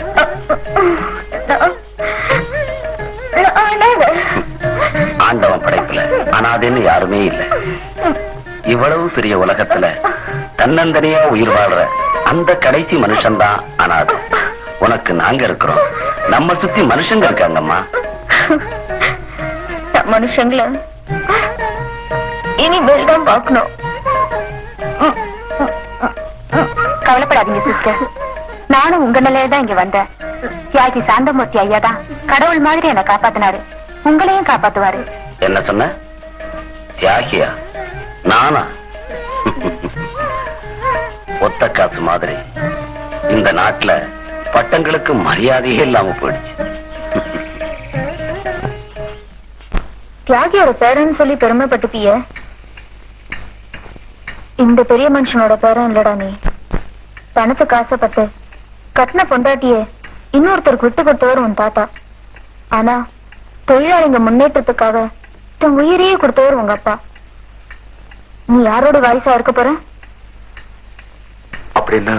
ஆண்டவன் படைப்புல அனாதைன்னு யாருமே இல்ல இவ்வளவு பெரிய உலகத்துல தன்னந்தனியா உயிர் வாழ்ற அந்த கடைசி மனுஷன்தான் அனாதை உனக்கு நாங்க இருக்கிறோம் நம்ம சுத்தி மனுஷங்க இருக்காங்கம்மா மனுஷங்கள இனிமேல் தான் பார்க்கணும் கவலைப்படாதீங்க சிஸ்டர் நானும் உங்க நிலையில தான் இங்க வந்தேன் தியாகி சாந்தமூர்த்தி ஐயா தான் கடவுள் மாதிரி என்னை காப்பாத்தினாரு உங்களையும் காப்பாத்துவாரு என்ன சொன்ன தியாகியா நானா ஒத்த காசு மாதிரி இந்த நாட்டுல பட்டங்களுக்கு மரியாதையே இல்லாம போயிடுச்சு தியாகியோட பேரன்னு சொல்லி பெருமைப்பட்டுப்பிய இந்த பெரிய மனுஷனோட பேரன் இல்லடா நீ பணத்துக்கு ஆசைப்பட்டு கட்டின பொண்டாட்டியே இன்னொருத்தருக்கு விட்டு கொடுத்தவர் உன் தாத்தா ஆனா தொழிலாளிங்க முன்னேற்றத்துக்காக தன் உயிரையே கொடுத்தவர் உங்க அப்பா நீ யாரோட வாரிசா இருக்க போற அப்படின்னா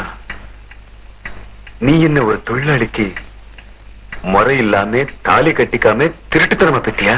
நீ என்ன ஒரு தொழிலாளிக்கு முறை இல்லாம தாலி கட்டிக்காம திருட்டுத்தனமா பெற்றியா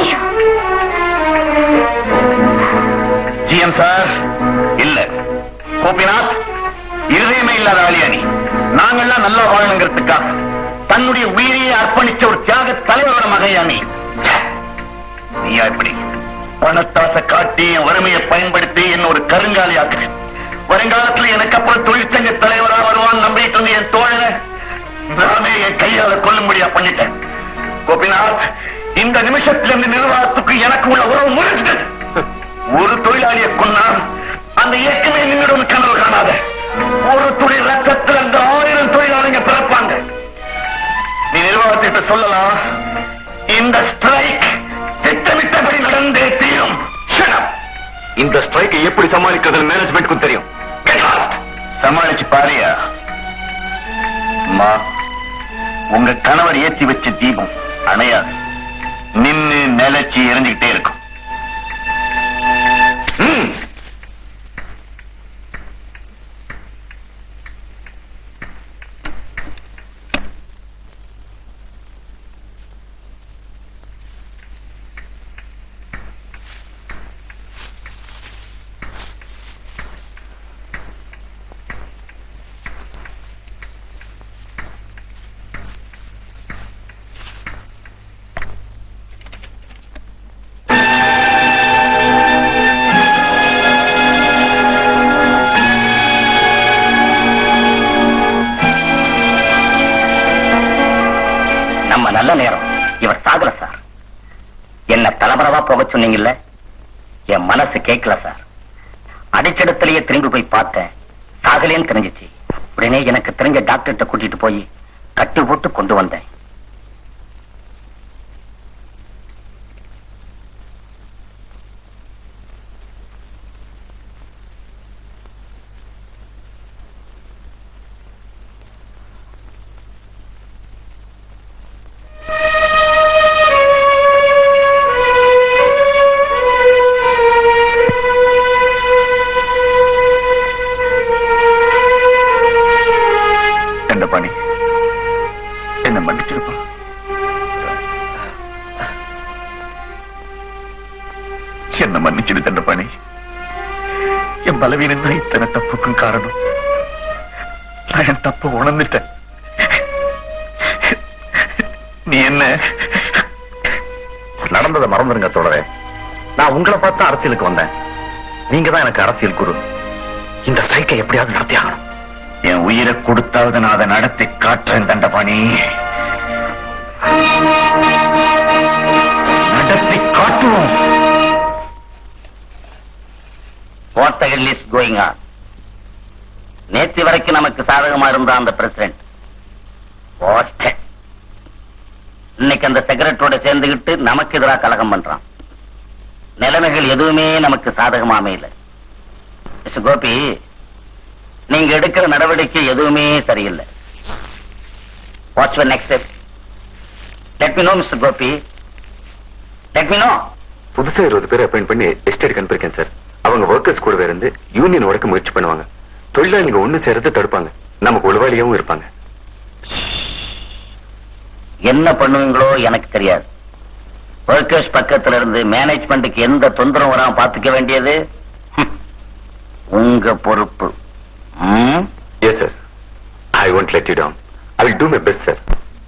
ஜிஎம் சார் இல்ல கோபிநாத் இருதயமே இல்லாத ஆளியா நீ நாங்கெல்லாம் நல்லா வாழணுங்கிறதுக்காக தன்னுடைய உயிரையே அர்ப்பணிச்ச ஒரு தியாக தலைவரோட மகையா நீ ச்சே! நீயா இப்படி பணத்தாசை காட்டி என் வறுமையை பயன்படுத்தி என்ன ஒரு கருங்காலி ஆக்குது வருங்காலத்துல எனக்கு அப்புறம் தொழிற்சங்க தலைவரா வருவான் நம்பிட்டு இருந்த என் தோழனை நானே என் கையால கொல்லும்படியா பண்ணிட்டேன் கோபிநாத் இந்த நிமிஷத்திலிருந்து நிர்வாகத்துக்கு எனக்கு உள்ள உறவு முறிஞ்சிட்டது ஒரு தொழிலாளியை கொன்னா அந்த இயக்கமே நின்றுடும் கனவு காணாத ஒரு துளி ரத்தத்தில் அந்த ஆயிரம் தொழிலாளிங்க பிறப்பாங்க நீ நிர்வாகத்திட்ட சொல்லலாம் இந்த ஸ்ட்ரைக் திட்டமிட்டபடி நடந்தே தீரும் Shut up. இந்த ஸ்ட்ரைக்கை எப்படி சமாளிக்கிறது மேனேஜ்மெண்ட்க்கும் தெரியும் Get lost. சமாளிச்சு பாரியா அம்மா உங்க கணவர் ஏத்தி வச்ச தீபம் அணையாது நின்னு நிலைச்சு எரிஞ்சுக்கிட்டே இருக்கும் ம். நம்ம நல்ல நேரம் இவர் சாகல சார் என்ன தலைமறைவா போக சொன்னீங்கல்ல என் மனசு கேட்கல சார் அடிச்சடத்திலேயே திரும்பி போய் பார்த்தேன் சாகலேன்னு தெரிஞ்சிச்சு உடனே எனக்கு தெரிஞ்ச டாக்டர்கிட்ட கூட்டிட்டு போய் கட்டி போட்டு கொண்டு வந்தேன் தண்டபாணி என்ன மன்னிச்சிருப்பா என்ன மன்னிச்சிடு தண்டபாணி என் பலவீனம் தான் இத்தனை தப்புக்கும் காரணம் நான் என் தப்பு உணர்ந்துட்டேன் நீ என்ன நடந்ததை மறந்துருங்க தொடரே நான் உங்களை பார்த்து அரசியலுக்கு வந்தேன் நீங்க தான் எனக்கு அரசியல் குரு இந்த ஸ்ட்ரைக்கை எப்படியாவது நடத்தி ஆகணும் என் உயிரை கொடுத்தாவது நான் அதை நடத்தி காட்டுறேன் தண்டபாணி நடத்தி காட்டுவோம் what the hell is going on நேற்று வரைக்கும் நமக்கு சாதகமா இருந்த அந்த பிரசிடென்ட் இன்னைக்கு அந்த செக்ரட்டரோட சேர்ந்துகிட்டு நமக்கு எதிராக கலகம் பண்றான் நிலைமைகள் எதுவுமே நமக்கு சாதகமா அமையல மிஸ்டர் கோபி நீங்க எடுக்கிற நடவடிக்கை எதுவுமே சரியில்லை what's your next step let me know mister Gopi let me know புதுசா இருபது பேர் அப்பாயிண்ட் பண்ணி எஸ்டேட் அனுப்பியிருக்கேன் சார் அவங்க ஒர்க்கர்ஸ் கூடவே இருந்து யூனியன் உடைக்க முயற்சி பண்ணுவாங்க தொழிலாளிங்க ஒண்ணு சேர்த்து தடுப்பாங்க நமக்கு உளவாளியாவும் இருப்பாங்க என்ன பண்ணுவீங்களோ எனக்கு தெரியாது ஒர்க்கர்ஸ் பக்கத்துல இருந்து மேனேஜ்மெண்ட்டுக்கு எந்த தொந்தரவும் வராம பாத்துக்க வேண்டியது ஹம், உங்க பொறுப்பு ம்? Yes sir I won't let you down I will do my best sir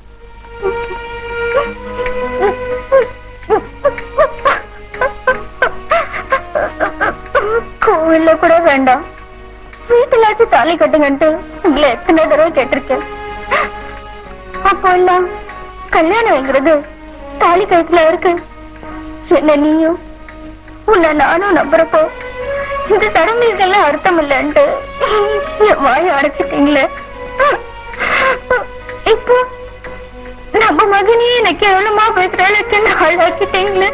கோவில்ல கூட வேண்டாம் வீட்டுலாச்சும் தாலி கட்டுங்கன்ட்டு உங்களை எத்தனை தடவை கேட்டிருக்கேன் அப்போ எல்லாம் கல்யாணம்ங்கிறது தாலி கழுத்துல இருக்கு என்ன நீயும் உன்னை நானும் நம்புறப்போ இந்த சடங்குகளுக்கெல்லாம் அர்த்தம் இல்லைன்ட்டு என் வாயை அடைச்சிட்டீங்களே இப்போ நம்ம மகனே எனக்கு எவ்வளவுமா பேசுறாளுக்கு ஆளாக்கிட்டீங்களே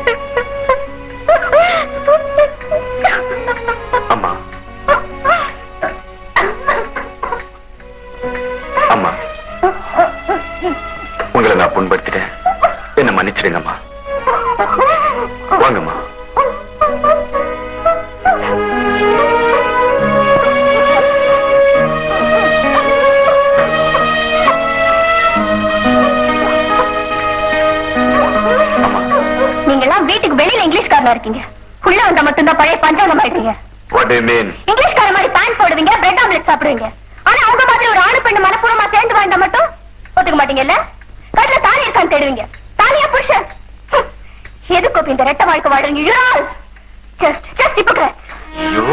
அம்மா அம்மா உங்களை நான் புண்படுத்திட்டேன் என்ன மன்னிச்சிடுங்கம்மா வாங்கம்மா அம்மா நீங்க எல்லாம் வீட்டுக்கு வெளியில இங்கிலீஷ்காரனா இருக்கீங்க உள்ள வந்தா மட்டும்தான் பழைய பஞ்சாலம் ஆயிடுறீங்க வாட் யூ மீன் இங்கிலீஷ்கார மாதிரி பேன் போடுவீங்க பிரெட் ஆம்லெட் சாப்பிடுவீங்க ஆனா அவங்க மாதிரி ஒரு ஆணு பெண்ணு மனப்பூர்வமா சேர்ந்து வாழ்ந்தா மட்டும் ஒத்துக்க மாட்டீங்கல்ல கட்டில தாலி இருக்கான்னு தேடுவீங்க தாலியா புருஷன் ஹம். எதுக்கு அப்ப இந்த ரெட்ட வாழ்க்கை வாழ்றீங்க ஜஸ்ட் ஜஸ்ட் ஹிப்போக்ரட் ஐயோ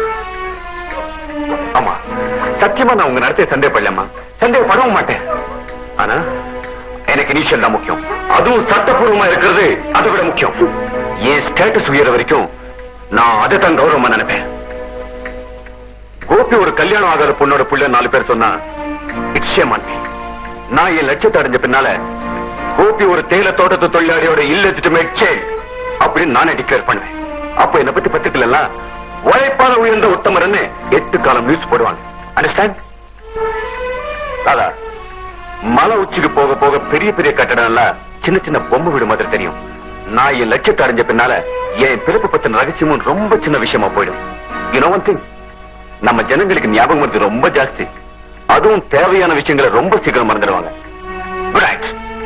ஆமா சத்தியமா நான் உங்க நடத்திய சந்தேகப்படலம்மா சந்தேகப்படவும் மாட்டேன் ஆனா எனக்கு இனிஷியல் தான் முக்கியம் அதுவும் சட்டப்பூர்வமா இருக்கிறது அதை விட முக்கியம் என் ஸ்டேட்டஸ் உயர வரைக்கும் நான் அதை தான் கௌரவமா நினைப்பேன் கோபி ஒரு கல்யாணம் ஆகாத பொண்ணோட புள்ள நாலு பேர் சொன்னா நிச்சயமான் நான் என் லட்சத்தை அடைஞ்ச பின்னால கோபி ஒரு தேயில தோட்டத்து தொழிலாளியோட இல்லெஜிட்டிமேட் சைல்ட் அப்படின்னு நானே டிக்ளேர் பண்ணுவேன் அப்ப என்ன பத்தி பத்திரிக்கல எல்லாம் உழைப்பான உயர்ந்த உத்தமர்னு எட்டு காலம் நியூஸ் போடுவாங்க அண்டர்ஸ்டாண்ட் தாதா மலை உச்சிக்கு போக போக பெரிய பெரிய கட்டடம் எல்லாம் சின்ன சின்ன பொம்மை வீடு மாதிரி தெரியும் நான் என் லட்சத்தை அடைஞ்ச பின்னால என் பிறப்பு பத்தின ரகசியமும் ரொம்ப சின்ன விஷயமா போயிடும் யூ நோ ஒன் திங் நம்ம ஜனங்களுக்கு ஞாபகம் வருது ரொம்ப ஜாஸ்தி அதுவும் தேவையான விஷயங்களை ரொம்ப சீக்கிரம் மறந்துடுவாங்க குட் நைட்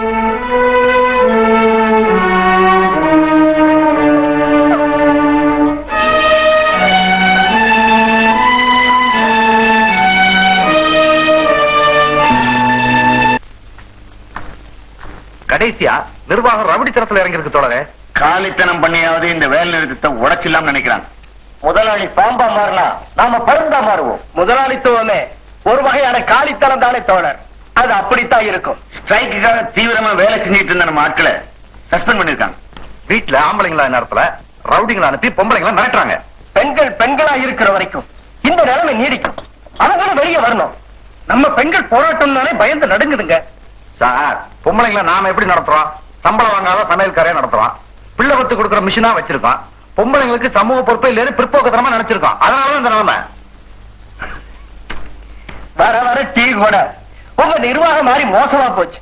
கடைசியா நிர்வாகம் ரவுடித்தனத்துல இறங்கி இருக்கு தோழரே காலித்தனம் பண்ணியாவது இந்த வேலை நிறுத்தத்தை உடைச்சிடலாம் நினைக்கிறாங்க முதலாளி பாம்பா மாறினா நாம பருந்தா மாறுவோம் முதலாளித்துவமே ஒரு வகையான காலித்தனம் தானே தோழர் அது அப்படித்தான் இருக்கும் ஸ்ட்ரைக்குக்காக தீவிரமா வேலை செஞ்சுட்டு இருந்த நம்ம ஆட்களை சஸ்பெண்ட் பண்ணிருக்காங்க வீட்டுல ஆம்பளைங்களா நேரத்துல ரவுடிங்களா அனுப்பி பொம்பளைங்களா மிரட்டுறாங்க பெண்கள் பெண்களா இருக்கிற வரைக்கும் இந்த நிலைமை நீடிக்கும் அவங்களும் வெளியே வரணும் நம்ம பெண்கள் போராட்டம் தானே பயந்து நடுங்குதுங்க சார் பொம்பளைங்கள நாம எப்படி நடத்துறோம் சம்பளம் வாங்காத சமையல்காரே நடத்துறோம் பிள்ளை பத்து கொடுக்குற மிஷினா வச்சிருக்கோம் பொம்பளைங்களுக்கு சமூக பொறுப்பை இல்லைன்னு பிற்போக்கத்தனமா நினைச்சிருக்கோம் அதனால இந்த நிலைமை வர வர டீ கூட உங்க நிர்வாகம் மாதிரி மோசமா போச்சு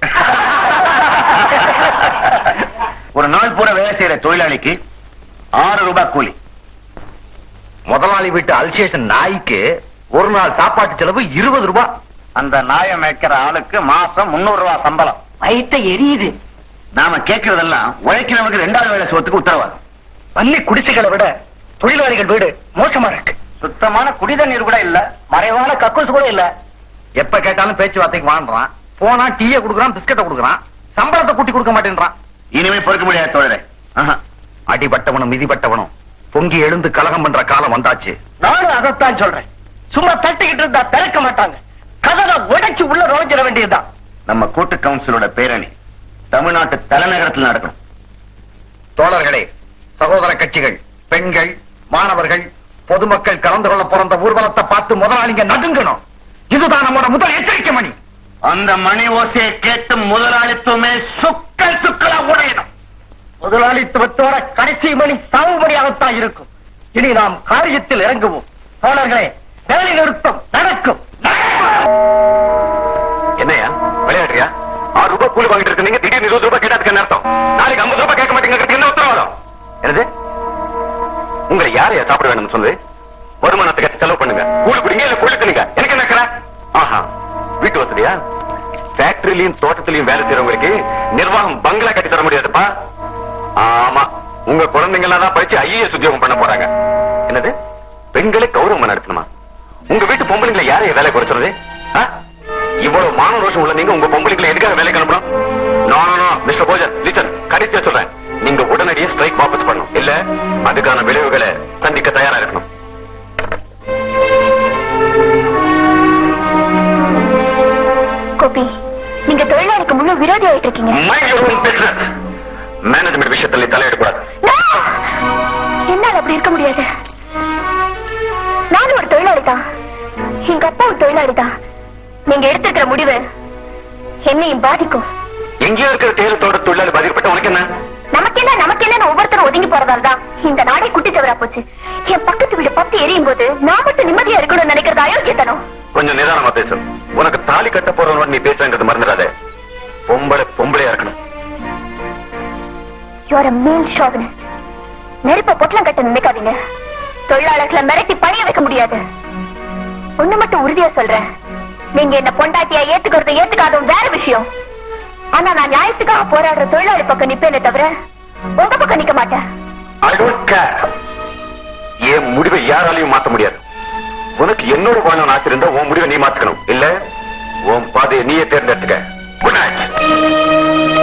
ஒரு நாள் பூரா வேலை செய்யற தொழிலாளிக்கு ஆறு ரூபாய் கூலி முதலாளி வீட்டு அல்சேஷன் நாய்க்கு ஒரு நாள் சாப்பாட்டு செலவு இருபது ரூபாய் அந்த நாயை மேய்க்கிற ஆளுக்கு மாசம் முன்னூறு ரூபாய் சம்பளம் வயித்த எரியுது நாம கேட்கறதெல்லாம் உழைக்கிறவங்க ரெண்டாவது வேலை சோத்துக்கு உத்தரவாதம் பள்ளி குடிசைகளை விட தொழிலாளிகள் வீடு மோசமா இருக்கு சுத்தமான குடிதண்ணீர் கூட இல்ல மறைவான கக்கூஸ் கூட இல்ல எப்ப கேட்டாலும் பேச்சுவார்த்தைக்கு வாழ்றான் போனா டீயை குடுக்கறான் பிஸ்கட்டை குடுக்கறான் சம்பளத்தை கூட்டி கொடுக்க மாட்டேன்றான் இனிமே பொறுக்க முடியாது தோழரே ஆஹா. அடிபட்டவனும் மிதிப்பட்டவனும் பொங்கி எழுந்து கலகம் பண்ற காலம் வந்தாச்சு நானும் அதைத்தான் சொல்றேன் சும்மா தட்டிக்கிட்டு இருந்தா திறக்க மாட்டாங்க கதவை உடைச்சு உள்ள நுழைஞ்சிட வேண்டியதுதான் நம்ம கூட்டு கவுன்சிலோட பேரணி தமிழ்நாட்டு தலைநகரத்தில் நடக்கணும் தோழர்களே சகோதர கட்சிகள் பெண்கள் மாணவர்கள் பொதுமக்கள் கலந்து கொள்ள பிறந்த ஊர்வலத்தை பார்த்து முதலாளிங்க நடுங்கணும் இதுதான் நம்மோட முதல் எச்சரிக்கை மணி அந்த மணி ஓசையை கேட்டு முதலாளித்துவமே சுக்க சுக்கல் சுக்கலா உடையணும் முதலாளித்துவத்தோட கடைசி மணி சாகுபடியாகத்தான் இருக்கும் இனி நாம் காரியத்தில் இறங்குவோம் தோழர்களே வேலை நிறுத்தம் நடக்கும் என்னையா விளையாடுறியா ஆறு ரூபாய் கூலி வாங்கிட்டு இருக்கீங்க திடீர்னு இருபது ரூபாய் கேட்டதுக்கு என்ன அர்த்தம் நாளைக்கு ஐம்பது ரூபாய் கேட்க மாட்டேங்கிறது என்ன உத்தரவாதம் என்னது உங்களை யாரையா சாப்பிட வேணும்னு சொன்னது வருமானத்துக்கு செலவு பண்ணுங்க கூலி குடிங்க இல்ல கூலி தின்னுங்க எனக்கு என்ன இருக்கிற ஆஹா வீட்டு வசதியா ஃபேக்டரியிலயும் தோட்டத்திலயும் வேலை செய்யறவங்களுக்கு நிர்வாகம் பங்களா கட்டி தர முடியாதுப்பா ஆமா உங்க குழந்தைங்க எல்லாம் தான் படிச்சு ஐஏஎஸ் உத்தியோகம் பண்ண போறாங்க என்னது பெண்களை கௌரவம் நடத்தணுமா உங்க வீட்டு பொம்பளைங்களை யாரைய வேலை குறைச்சுறது ஆ? இவ்வளவு மான ரோஷம் உள்ள நீங்க உங்க பொம்பளைங்களை எதுக்காக வேலைக்கு அனுப்பணும் no no no mister Bhojan listen கடைசியா சொல்றேன் நீங்க உடனடியே ஸ்ட்ரைக் வாபஸ் பண்ணணும் இல்ல அதுக்கான விளைவுகளை சந்திக்க தயாரா இருக்கணும் கோபி நீங்க தொழிலாளிக்கு முழு விரோதி ஆயிட்டு இருக்கீங்க mind your own business management விஷயத்துல நீ தலையிடக்கூடாது No! என்னால அப்படி இருக்க முடியாது நானும் ஒரு தொழிலாளி தான் எங்க அப்பா ஒரு தொழிலாளி தான் நீங்க எடுத்திருக்கிற முடிவு என்னையும் பாதிக்கும் எங்கேயோ இருக்கிற தேயிலத்தோட தொழிலாளி பாதிக்கப்பட்ட உனக்கு என்ன நமக்கு என்ன நமக்கு என்ன ஒவ்வொருத்தரும் ஒதுங்கி போறதால தான் இந்த நாடே குட்டிச்சவரா போச்சு என் பக்கத்து வீடு பத்தி எரியும் போது நான் மட்டும் நிம்மதியா இருக்கணும்னு நினைக்கிறது அயோக்கியத்தனம் கொஞ்சம் நிதானமா பேசு உனக்கு தாலி கட்ட போறவன் நீ பேசுறது மறந்துடாத பொம்பளை பொம்பளையா இருக்கணும் யூஆர் a mean chauvinist நெருப்ப பொட்டலம் கட்ட நினைக்காதீங்க தொழிலாளர்களை மிரட்டி பணிய வைக்க முடியாது ஒண்ணு மட்டும் உறுதியா சொல்றேன் நீங்க என்ன பொண்டாட்டியா ஏத்துக்கிறது ஏத்துக்காதும் வேற விஷயம் ஆனா நான் நியாயத்துக்காக போராடுற தொழிலாளி பக்கம் நிப்பேனே தவிர உங்க பக்கம் நிக்க மாட்டேன் ஐ டோன்ட் கேர் என் முடிவை யாராலையும் மாத்த முடியாது உனக்கு என்னோட வாழணும் ஆசை இருந்தா உன் முடிவை நீ மாத்துக்கணும் இல்ல உன் பாதையை நீயே தேர்ந்தெடுத்துக்க குட் நைட்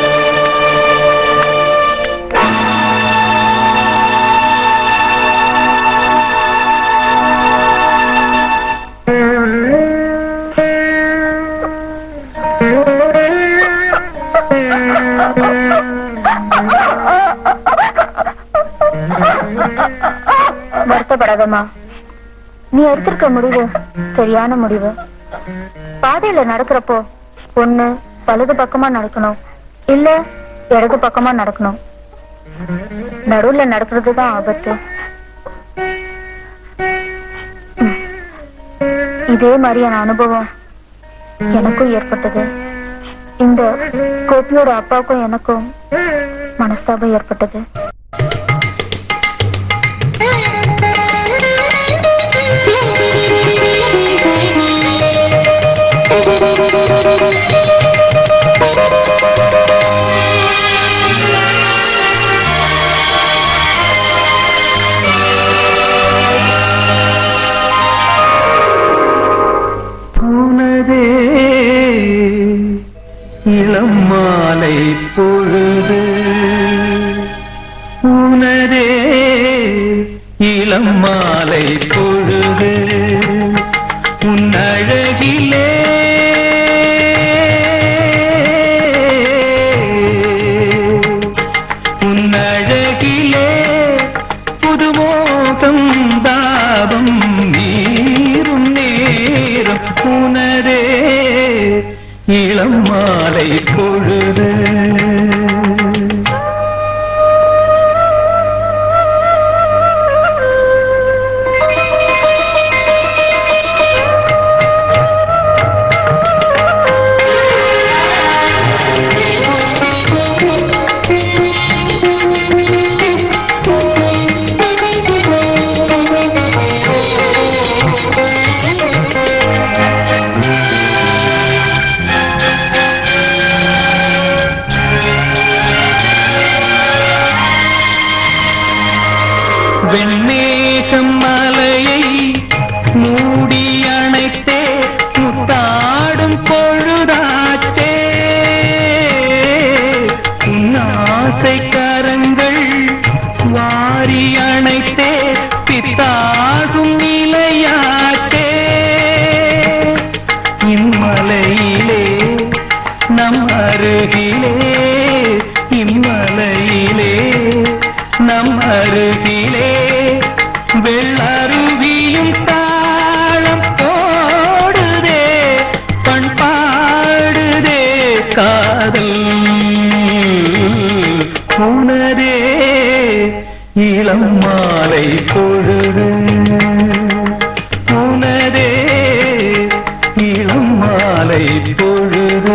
வருத்தப்படாதம்மா நீ எடுத்திருக்க முடிவு சரியான முடிவு பாதையில நடக்கிறப்போ ஒண்ணு வலது பக்கமா நடக்கணும் இல்ல இடது பக்கமா நடக்கணும் நடுவுல நடக்கிறது தான் ஆபத்து ம். இதே மாதிரியான அனுபவம் எனக்கும் ஏற்பட்டது இந்த கோபியோட அப்பாவுக்கும் எனக்கும் மனஸ்தாபம் ஏற்பட்டது போனதே இளம் மாலை பொழுது உனதே இளம் மாலை பொழுது உன் அழகிலே உன் அழகிலே புதுமோகம் தாபம் நீரும் நேரம் உனரே இளம் மாலை பொழுது வெண்மேகம் மலையை மூடி அணைத்தே முத்தாடும் பொழுதாச்சே உன் ஆசை கரங்கள் வாரி அணைத்தே பித்தாகும் நிலையாச்சே இம்மலையிலே நம் அருகிலே இம்மலையிலே நம் அருகிலே வெள்ளருவியும் தாளம் போடுதே பண்பாடுதே காதல் இளம் மாலை பொழுது உனதே இளம் மாலை பொழுது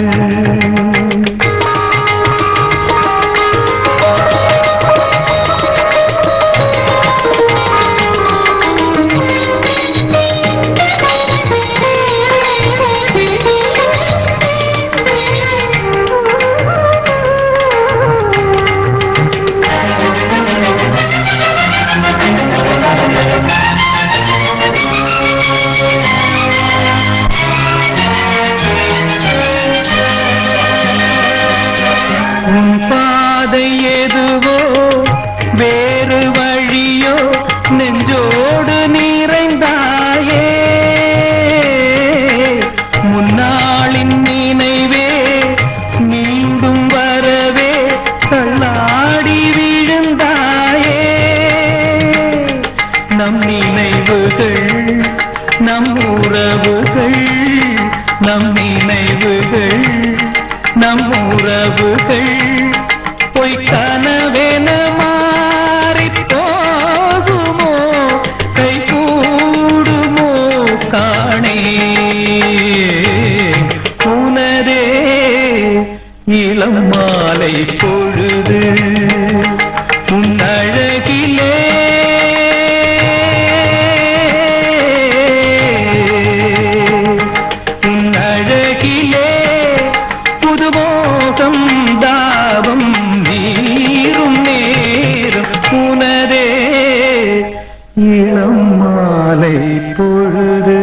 உன் பாதை எதுவோ வேறு வழியோ நெஞ்சோடு நிறைந்தாயே முன்னாளின் நினைவே மீண்டும் வரவே தள்ளாடி விழுந்தாயே நம் நினைவுகள் நம் உறவுகள் நம் நினைவுகள் நம் உறவுகள் பொய் கனவென மாறி போகுமோ கை கூடுமோ காணே உனதே இளம் மாலை பொழுது உன் அழகிலே உன் அழகிலே புதுமோகம் தாபம் நீரும் நேரும் உனதே இளம் மாலை பொழுது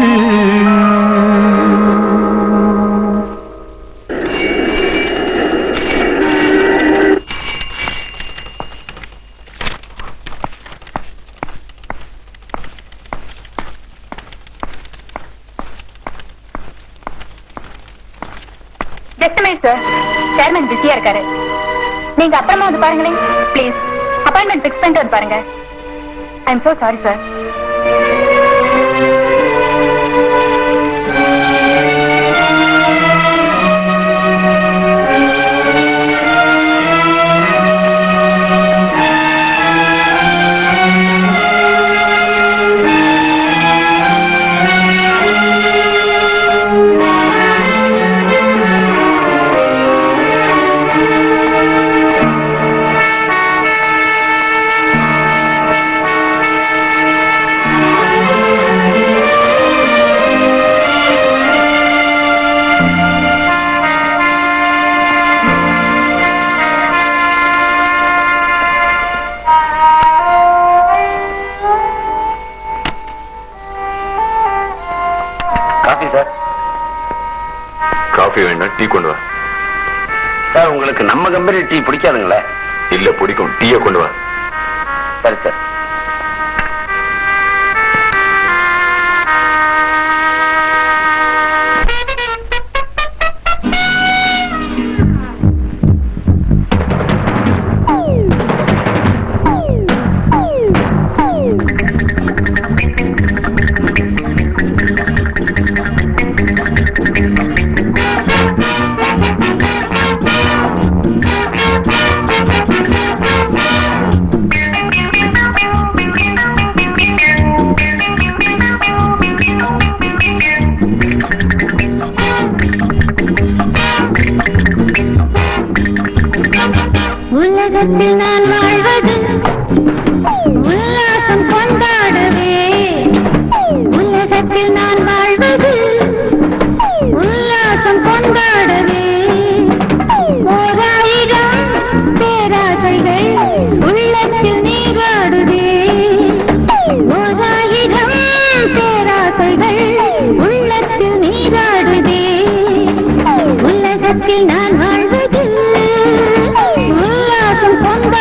ஜஸ்ட் மினிட் சார் சேர்மன் பிஸியா இருக்காரு நீங்க அப்புறமா வந்து பாருங்களேன் ப்ளீஸ் அப்பாயின்மெண்ட் ஃபிக்ஸ் பண்ணிட்டு வந்து பாருங்க I am so sorry sir coffee sir coffee வேண்டாம் டீ கொண்டு வா சார் உங்களுக்கு நம்ம கம்பெனி டீ பிடிக்காதுங்களே இல்ல பிடிக்கும் டீயை கொண்டு வா சரி சார் உலகத்தில் நான் வாழ்வது உல்லாசம் கொண்டாடவே உலகத்தில் நான் வாழ்வது உல்லாசம் கொண்டாடவே ஓராயிரம் பேராசைகள் உள்ளத்தில் நீராடுதே ஓராயிரம் பேராசைகள் உள்ளத்தில் நீராடுதே உலகத்தில் நான் வாழ்வது உல்லாசம் கொண்டாடவே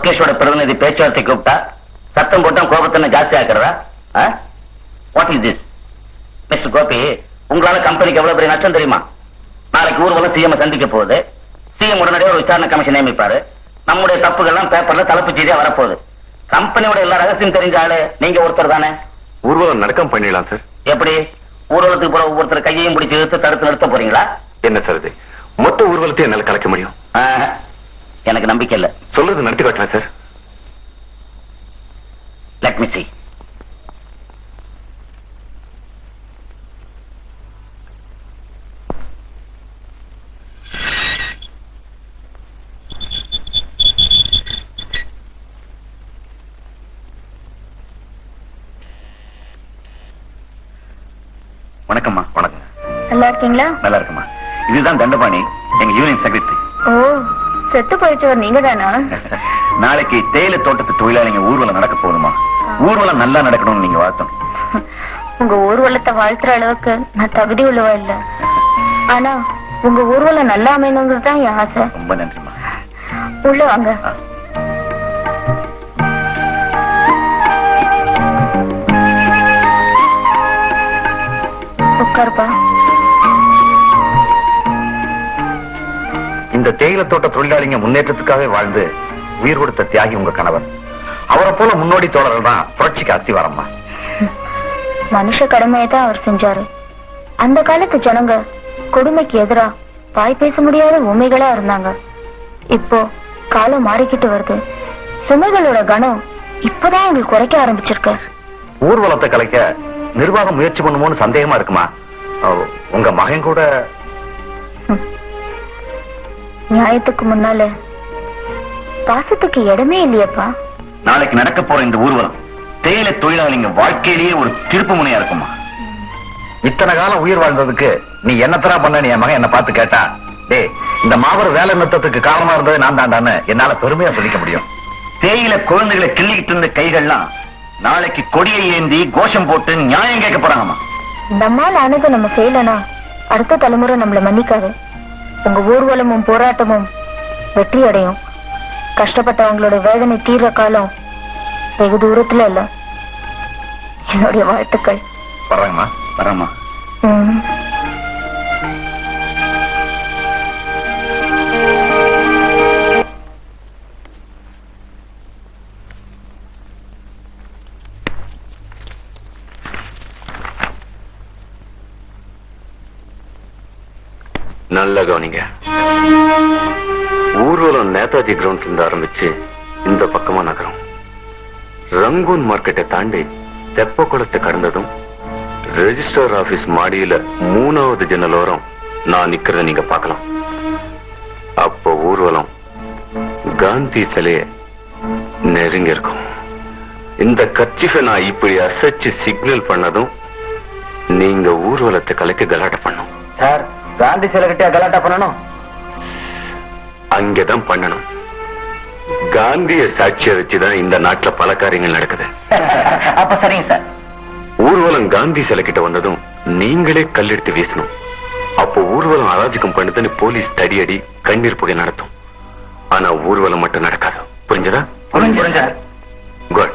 ராகேஷோட பிரதிநிதி பேச்சுவார்த்தை கூப்பிட்டா சத்தம் போட்டா கோபத்தை ஜாஸ்தி ஆக்குறதா what is this mister Gopi உங்களால கம்பெனிக்கு எவ்வளவு பெரிய நஷ்டம் தெரியுமா நாளைக்கு ஊர்வலம் சிஎம் சந்திக்க போகுது சிஎம் உடனடியாக ஒரு விசாரணை கமிஷன் நியமிப்பாரு நம்முடைய தப்புகள்லாம் பேப்பர்ல தலைப்பு செய்தியா வரப்போகுது கம்பெனியோட எல்லா ரகசியம் தெரிஞ்ச ஆளு நீங்க ஒருத்தர் தானே ஊர்வலம் நடக்கம் பண்ணிடலாம் சார் எப்படி ஊர்வலத்துக்கு போற ஒவ்வொருத்தர் கையையும் பிடிச்சு இழுத்து தடுத்து நிறுத்த போறீங்களா என்ன சார் இது மொத்த ஊர்வலத்தை என்னால கலைக்க முடியும் ஆஹ், எனக்கு நம்பிக்கை இல்ல சொல்றது நடத்தி காட்டலாம் சார் லெட் மீ see வணக்கம்மா வணக்கம் நல்லா இருக்கீங்களா நல்லா இருக்குமா இதுதான் தண்டபாணி எங்க யூனியன் செக்ரட்டரி ஓ செத்து போயிடுச்சவர் நீங்க தானா நாளைக்கு தேயிலை தோட்டத்து தொழிலாளிங்க ஊர்வலம் நடக்க போகுதுமா ஊர்வலம் நல்லா நடக்கணும்னு நீங்க வாழ்த்தணும் உங்க ஊர்வலத்தை வாழ்த்துற அளவுக்கு நான் தகுதி உள்ளவா இல்ல ஆனா உங்க ஊர்வலம் நல்லா அமையணுங்கிறது தான் என் ஆசை ரொம்ப நன்றிமா உள்ள வாங்க ஆ. உட்காருப்பா இந்த தேயிலை தோட்ட தொழிலாளிங்க முன்னேற்றத்துக்காகவே வாழ்ந்து உயிர் கொடுத்த தியாகி உங்க கணவர் அவரை போல முன்னோடி தோழர்கள் தான் புரட்சிக்கு அஸ்திவாரம்மா மனுஷ கடமையை தான் அவர் செஞ்சாரு அந்த காலத்து ஜனங்க கொடுமைக்கு எதிரா வாய் பேச முடியாத உண்மைகளா இருந்தாங்க இப்போ காலம் மாறிக்கிட்டு வருது சுமைகளோட கணம் இப்பதான் எங்களுக்கு குறைக்க ஆரம்பிச்சிருக்கு ஊர்வலத்தை கலைக்க நிர்வாகம் முயற்சி பண்ணுமோன்னு சந்தேகமா இருக்குமா அஹ், உங்க மகன் கூட ம். நியாயத்துக்கு முன்னால பாசத்துக்கு இடமே இல்லையப்பா நாளைக்கு நடக்க போற இந்த ஊர்வலம் தேயிலை தொழிலாளிங்க வாழ்க்கையிலேயே ஒரு திருப்பு முனையா இருக்குமா இத்தனை காலம் உயிர் வாழ்ந்ததுக்கு நீ என்னத்தரா பண்ண என் மகன் என்ன பார்த்து கேட்டா டேய் இந்த மாபெரும் வேலை நிறுத்தத்துக்கு காரணமா இருந்தது நான் தாண்டான்னு என்னால பெருமையா சொல்லிக்க முடியும் தேயிலை குழந்தைகளை கிள்ளிக்கிட்டு இருந்த கைகள்லாம் நாளைக்கு கொடியை ஏந்தி கோஷம் போட்டு நியாயம் கேட்க போறாங்கம்மா நம்மால் ஆனதை நம்ம செய்யலனா அடுத்த தலைமுறை நம்மள மன்னிக்காது உங்க ஊர்வலமும் போராட்டமும் வெற்றி அடையும் கஷ்டப்பட்டவங்களோட வேதனை தீர்ற காலம் வெகு தூரத்துல இல்ல என்னுடைய வாழ்த்துக்கள் வர்றாங்கம்மா வர்றேம்மா ம். நல்ல கவனிங்க ஊர்வலம் நேதாஜி கிரவுண்ட்ல இருந்து ஆரம்பிச்சு இந்த பக்கமா நகரம் ரங்கூன் மார்க்கெட்டை தாண்டி தெப்ப குளத்தை கடந்ததும் ரெஜிஸ்டர் ஆபீஸ் மாடியில மூணாவது ஜன்னலோரம் நான் நிக்கிறத நீங்க பார்க்கலாம் அப்போ ஊர்வலம் காந்தி சிலைய நெருங்கி இருக்கும் இந்த கட்சிஃபை நான் இப்படி அசைச்சு சிக்னல் பண்ணதும் நீங்க ஊர்வலத்தை கலைக்க கலாட்டம் பண்ணும் சார் காந்தி சிலை கிட்டே கலாட்டா பண்ணணும் அங்கதான் பண்ணணும் காந்திய சாட்சிய வச்சுதான் இந்த நாட்டுல பல காரியங்கள் நடக்குது அப்ப சரிங்க சார் ஊர்வலம் காந்தி சிலை கிட்ட வந்ததும் நீங்களே கல்லெடுத்து வீசணும் அப்போ ஊர்வலம் அராஜகம் பண்ணுதுன்னு போலீஸ் தடியடி கண்ணீர் புகை நடத்தும் ஆனா ஊர்வலம் மட்டும் நடக்காது புரிஞ்சதா புரிஞ்சு குட்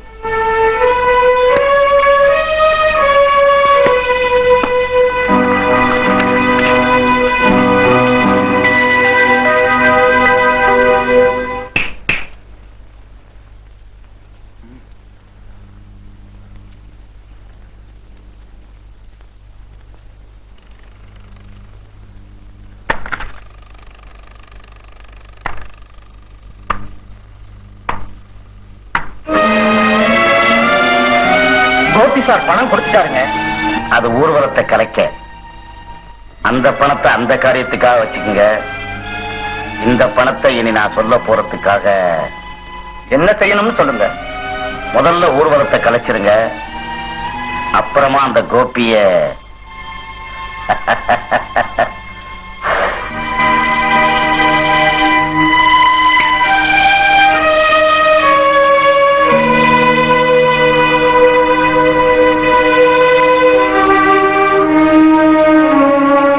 கோபி சார் பணம் கொடுத்துட்டாருங்க அது ஊர்வலத்தை கலைக்க அந்த பணத்தை அந்த காரியத்துக்காக வச்சுக்கோங்க இந்த பணத்தை இனி நான் சொல்ல போறதுக்காக என்ன செய்யணும்னு சொல்லுங்க முதல்ல ஊர்வலத்தை கலைச்சிருங்க அப்புறமா அந்த கோபிய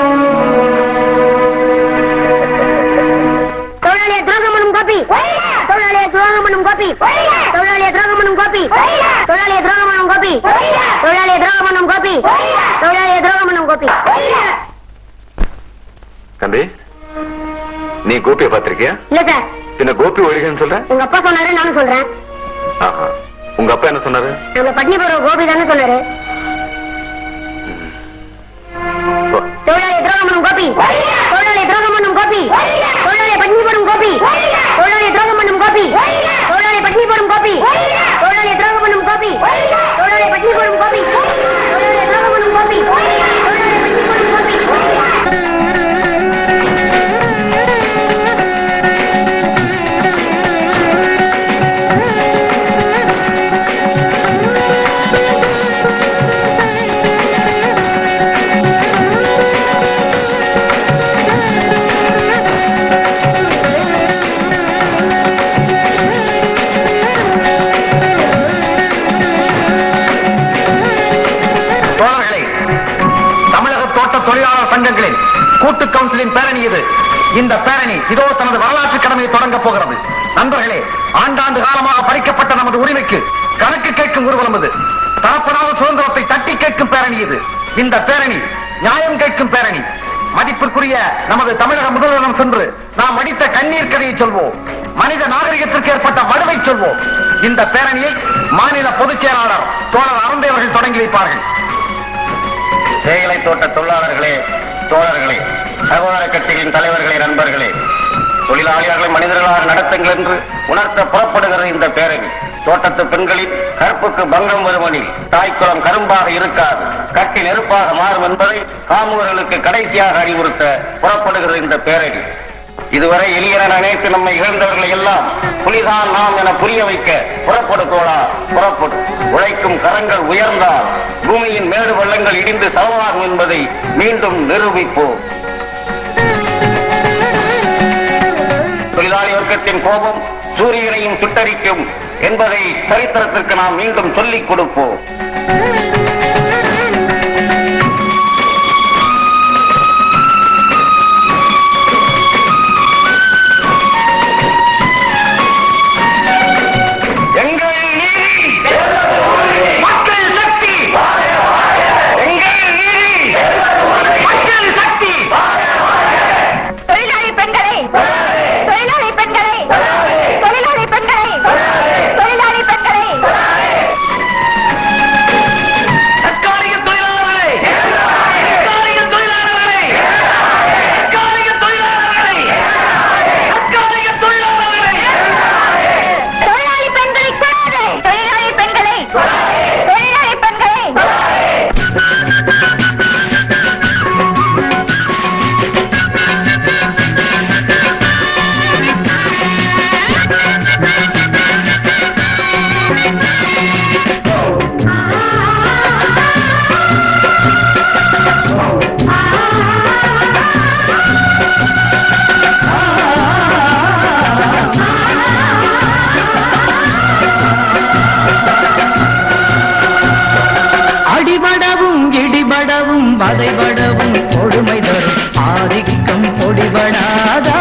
தொழிலாளிய துரோகம் பண்ணும் கோபி தொழிலாளியை துரோகம் பண்ணும் கோபி தொழிலாளியை துரோகம் பண்ணும் கோபி தொழிலாளியை துரோகம் பண்ணும் கோபி தொழிலாளியை துரோகம் பண்ணும் கோபி தொழிலாளியை துரோகம் பண்ணும் கோபி தம்பி நீ கோபியை பார்த்திருக்கியா இல்ல சார் பின்ன கோபி ஒழிகன்னு சொல்ற உங்க அப்பா சொன்னாரு நானும் சொல்றேன் ஆஹா. உங்க அப்பா என்ன சொன்னாரு நம்ம பட்னி போற கோபி தானே சொன்னாரு ஓ, தொழிலாளி துரோகம் பண்ணும் கோபி தொழிலாளி துரோகம் பண்ணும் கோபி தொழிலாளி பட்னி போடும் கோபி தொழிலாளி துரோகம் பண்ணும் கோபி தொழிலாளி பட்னி போடும் கோபி தொழிலாளி துரோகம் பண்ணும் கோபி தொழிலாளி பட்னி போடும் கோபி தொழிலாளி துரோகம் பண்ணும் கோபி தொழிலாளி பட்னி போடும் தோழர்களே தமிழக தோட்ட தொழிலாளர் சங்கங்களின் கூட்டு கவுன்சிலின் பேரணி இது இந்த பேரணி இதோ தனது வரலாற்று கடமையை தொடங்கப் போகிறது நண்பர்களே ஆண்டாண்டு காலமாக பறிக்கப்பட்ட நமது உரிமைக்கு கணக்கு கேட்கும் ஊர்வலம் இது தரப்படாத சுதந்திரத்தை தட்டி கேட்கும் பேரணி இது இந்த பேரணி நியாயம் கேட்கும் பேரணி மதிப்பிற்குரிய நமது தமிழக முதல்வரிடம் சென்று நாம் அடித்த கண்ணீர் கதையை சொல்வோம் மனித நாகரிகத்திற்கு ஏற்பட்ட வடுவை சொல்வோம் இந்த பேரணியை மாநில பொதுச் செயலாளர் தோழர் அருந்தேவர்கள் தொடங்கி வைப்பார்கள் தேயிலை தோட்ட தொழிலாளர்களே தோழர்களே சகோதர கட்சிகளின் தலைவர்களே நண்பர்களே தொழிலாளிகளை மனிதர்களாக நடத்துங்கள் என்று உணர்த்த புறப்படுகிறது இந்த பேரணி தோட்டத்து பெண்களின் கற்புக்கு பங்கம் வருமனில் தாய்க்குளம் கரும்பாக இருக்காது கட்டி நெருப்பாக மாறும் என்பதை காமுகர்களுக்கு கடைசியாக அறிவுறுத்த புறப்படுகிறது இந்த பேரணி இதுவரை எளியன நினைத்து நம்மை இழந்தவர்களை எல்லாம் புலிதான் நாம் என புரிய வைக்க புறப்படு தோழா புறப்படு உழைக்கும் கரங்கள் உயர்ந்தால் பூமியின் மேடு வெள்ளங்கள் இடிந்து சமமாகும் என்பதை மீண்டும் நிரூபிப்போம் தொழிலாளி வர்க்கத்தின் கோபம் சூரியனையும் சுட்டரிக்கும் என்பதை சரித்திரத்திற்கு நாம் மீண்டும் சொல்லிக் கொடுப்போம் எங்கள் நீதி மக்கள் சக்தி எங்கள் நீதி மக்கள் சக்தி தொழிலாளி பெண்களே தொழிலாளி பெண்களே தொழிலாளி பெண்களே தொழிலாளி பெண்களே தற்காலிக தொழிலாளர்களே தற்காலிக தொழிலாளர்களே தற்காலிக தொழிலாளர்களே தற்காலிக தொழிலாளர்களே தொழிலாளி பெண்களுக்காக தொழிலாளி பெண்களே தொழிலாளி பெண்களே அடிபடவும் இடிபடவும் வதைபடவும் கொடுமை தரும் ஆதிக்கம் பொடிபடாதா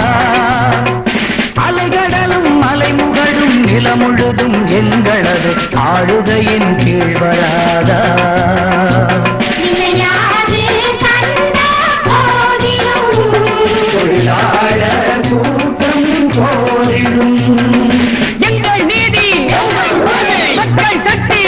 அலைகடலும் மலைமுகடும் நிலமுழுதும் எங்களது ஆளுகையின் கீழ் வராதா தொழிலாளர் கூட்டம் போரிடும் எங்கள் நீதி மக்கள் சக்தி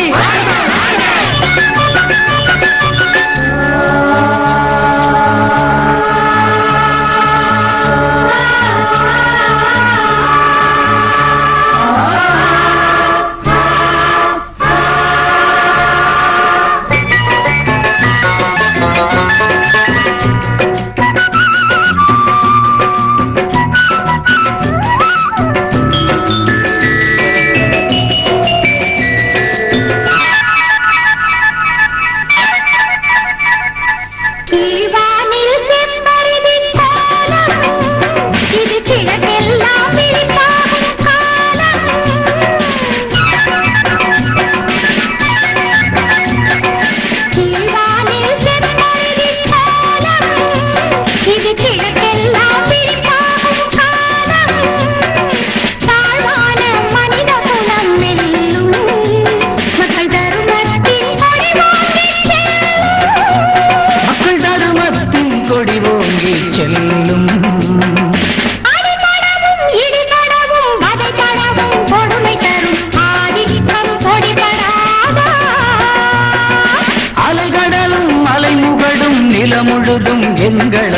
கீழ்வானில் செம்பருதின் கோலம் இது கிழக்கெல்லாம் விழிப்பாகும் காலம் கீழ்வானில் செம்பருதின் கோலம் இது கிழக்கெல்லாம் விழிப்பாகும் காலம்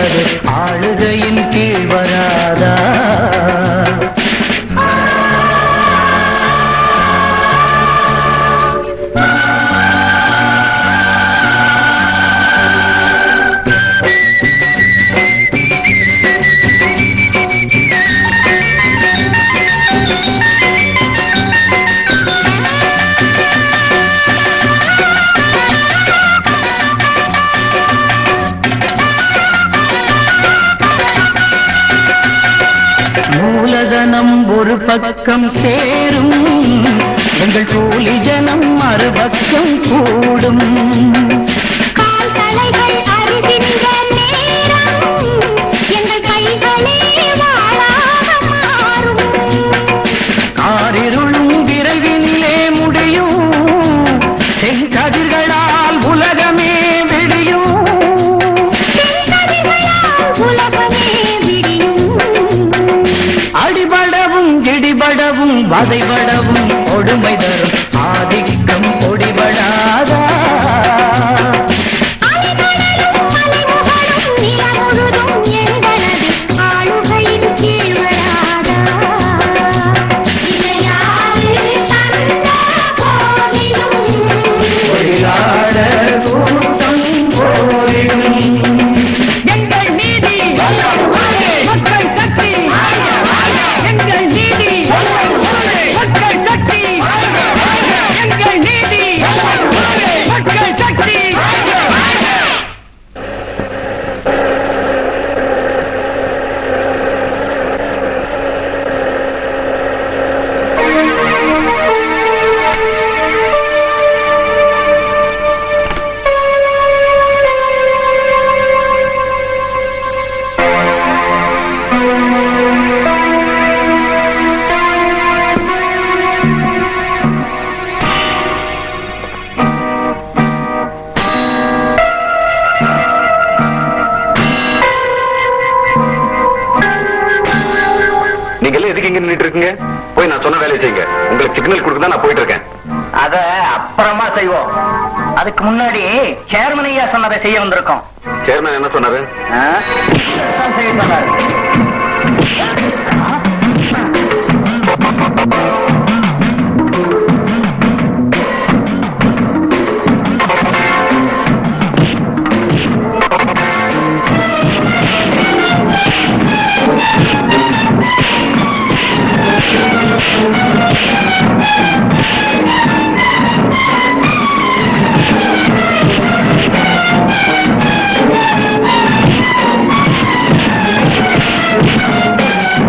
எங்களது ஆளுகையின் கீழ் வராதா மூலதனம் ஒரு பக்கம் சேரும் எங்கள் கூலி ஜனம் மறுபக்கம் கூடும் கால் தலைகள் அறிகின்ற நேரம் எங்கள் கைகளே வாழாக மாறும் காரிருளும் விரைவினிலே முடியும் செங்கதிர்களால் உலகமே விடியும் தென்கதிர்களால் உலகமே விடியும் அடிபடவும் இடிபடவும் வதைபடவும் கொடுமை தரும் ஆதிக்கம் பொடிபடாதா அலைகடலும் அலைமுகடும் நிலம் முழுதும் எங்களது ஆளுகையின் கீழ் வராதா இதையாது தந்த போதிலும் தொழிலாளர் கூட்டம் போரிடும் எங்கள் நீதி மக்கள் சக்தி எங்கள் நீதி மக்கள் சக்தி எங்கள் நீதி மக்கள் சக்தி நீங்க எல்லாம் எதுக்கு இங்க நின்னுட்டு இருக்கீங்க போய் நான் சொன்ன வேலையை செய்யுங்க உங்களுக்கு சிக்னல் கொடுக்க தான் நான் போயிட்டு இருக்கேன் அத அப்புறமா செய்வோம் அதுக்கு முன்னாடி சேர்மன் ஐயா சொன்னதை செய்ய வந்திருக்கோம் சேர்மன் என்ன சொன்னாரு ஆ? இதைத்தான் செய்ய சொன்னாரு. ஆ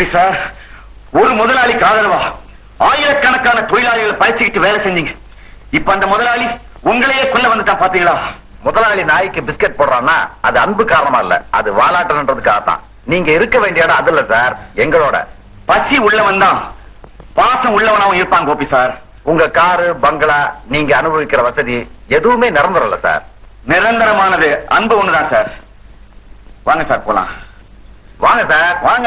கோபி சார் ஒரு முதலாளிக்கு ஆதரவா ஆயிரக்கணக்கான தொழிலாளிகளை பயிற்சிக்கிட்டு வேலை செஞ்சீங்க இப்ப அந்த முதலாளி உங்களையே கொல்ல வந்துட்டான் பாத்தீங்களா முதலாளி நாய்க்கு பிஸ்கட் போடுறான்னா அது அன்பு காரணமா இல்ல அது வாலாட்டன்றதுக்காக தான் நீங்க இருக்க வேண்டிய இடம் அது இல்ல சார் எங்களோட பசி உள்ளவன் தான் பாசம் உள்ளவனாவும் இருப்பான் கோபி சார் உங்க காரு பங்களா நீங்க அனுபவிக்கிற வசதி எதுவுமே நிரந்தரம் இல்ல சார் நிரந்தரமானது அன்பு ஒண்ணுதான் சார் வாங்க சார் போலாம் வாங்க சார் வாங்க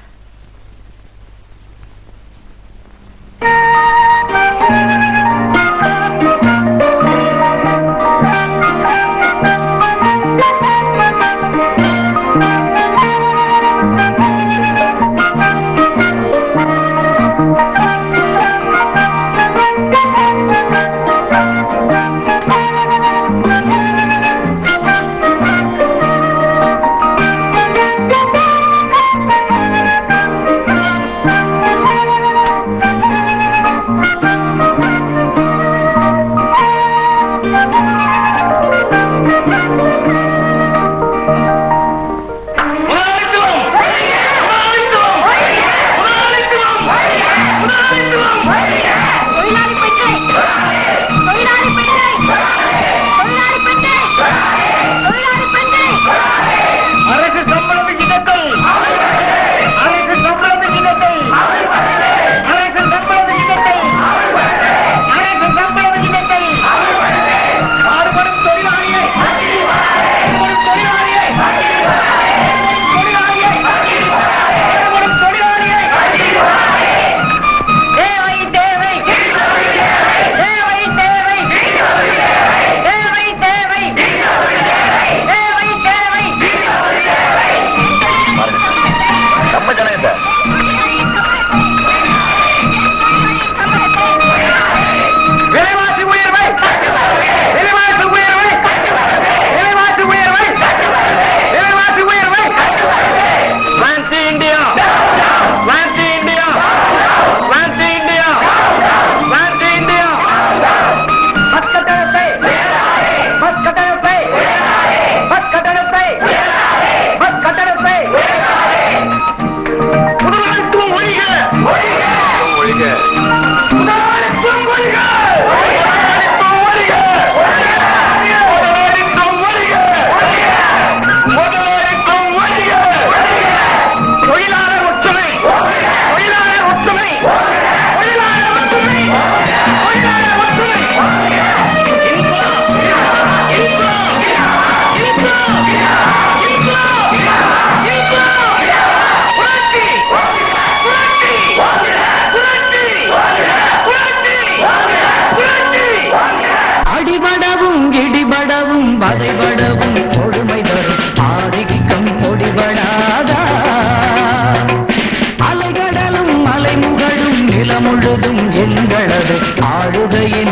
தொழிலாளி பெண்கள் தொழிலாளி பெண்கள் தொழிலாளி பெண்கள் தொழிலாளி பெண்கள் அரசு சம்பள விகிதத்தை அரசு சம்பள விகிதத்தை அரசு சம்பள விகிதத்தை அரசு சம்பள விகிதத்தை மாறுபடும் தொழிலாளியை மாறுபடும் தொழிலாளியை மாறுபடும் தொழிலாளியை மாறுபடும் தொழிலாளியை தேவை தேவை தேவை தேவை தேவை தேவை தேவை தேவை நம்ம ஜனங்க சார் விலைவாசி உயர்வை விலைவாசி உயர்வை விலைவாசி உயர்வை விலைவாசி உயர்வை வான்சி இந்தியா வான்சி இந்தியா வான்சி இந்தியா வான்சி இந்தியா பஸ் கட்டணத்தை பஸ் கட்டணத்தை பஸ் கட்டணத்தை பஸ் கட்டணத்தை முதலாளித்துவம் ஒழிக ஒழிக முதலாளித்துவம் ஒழிக முதலாளித்துவம் ஒழிக முதலாளித்துவம் ஒழிக முதலாளித்துவம் ஒழிக தொழிலாளர் ஒற்றுமை தொழிலாளர் ஒற்றுமை தொழிலாளர் ஒற்றுமை தொழிலாளர் ஒற்றுமை இன்குலாப் இன்குலாப் இன்குலாப் இன்குலாப் இன்குலாப் புரட்சி புரட்சி புரட்சி புரட்சி புரட்சி அடிபடவும் இடிபடவும் வதைபடவும் கொடுமை தரும் ஆதிக்கம் பொடிபடாதா அலைகடலும் மலைமுகடும் நிலமுழுதும் எங்களது ஆளுகையில்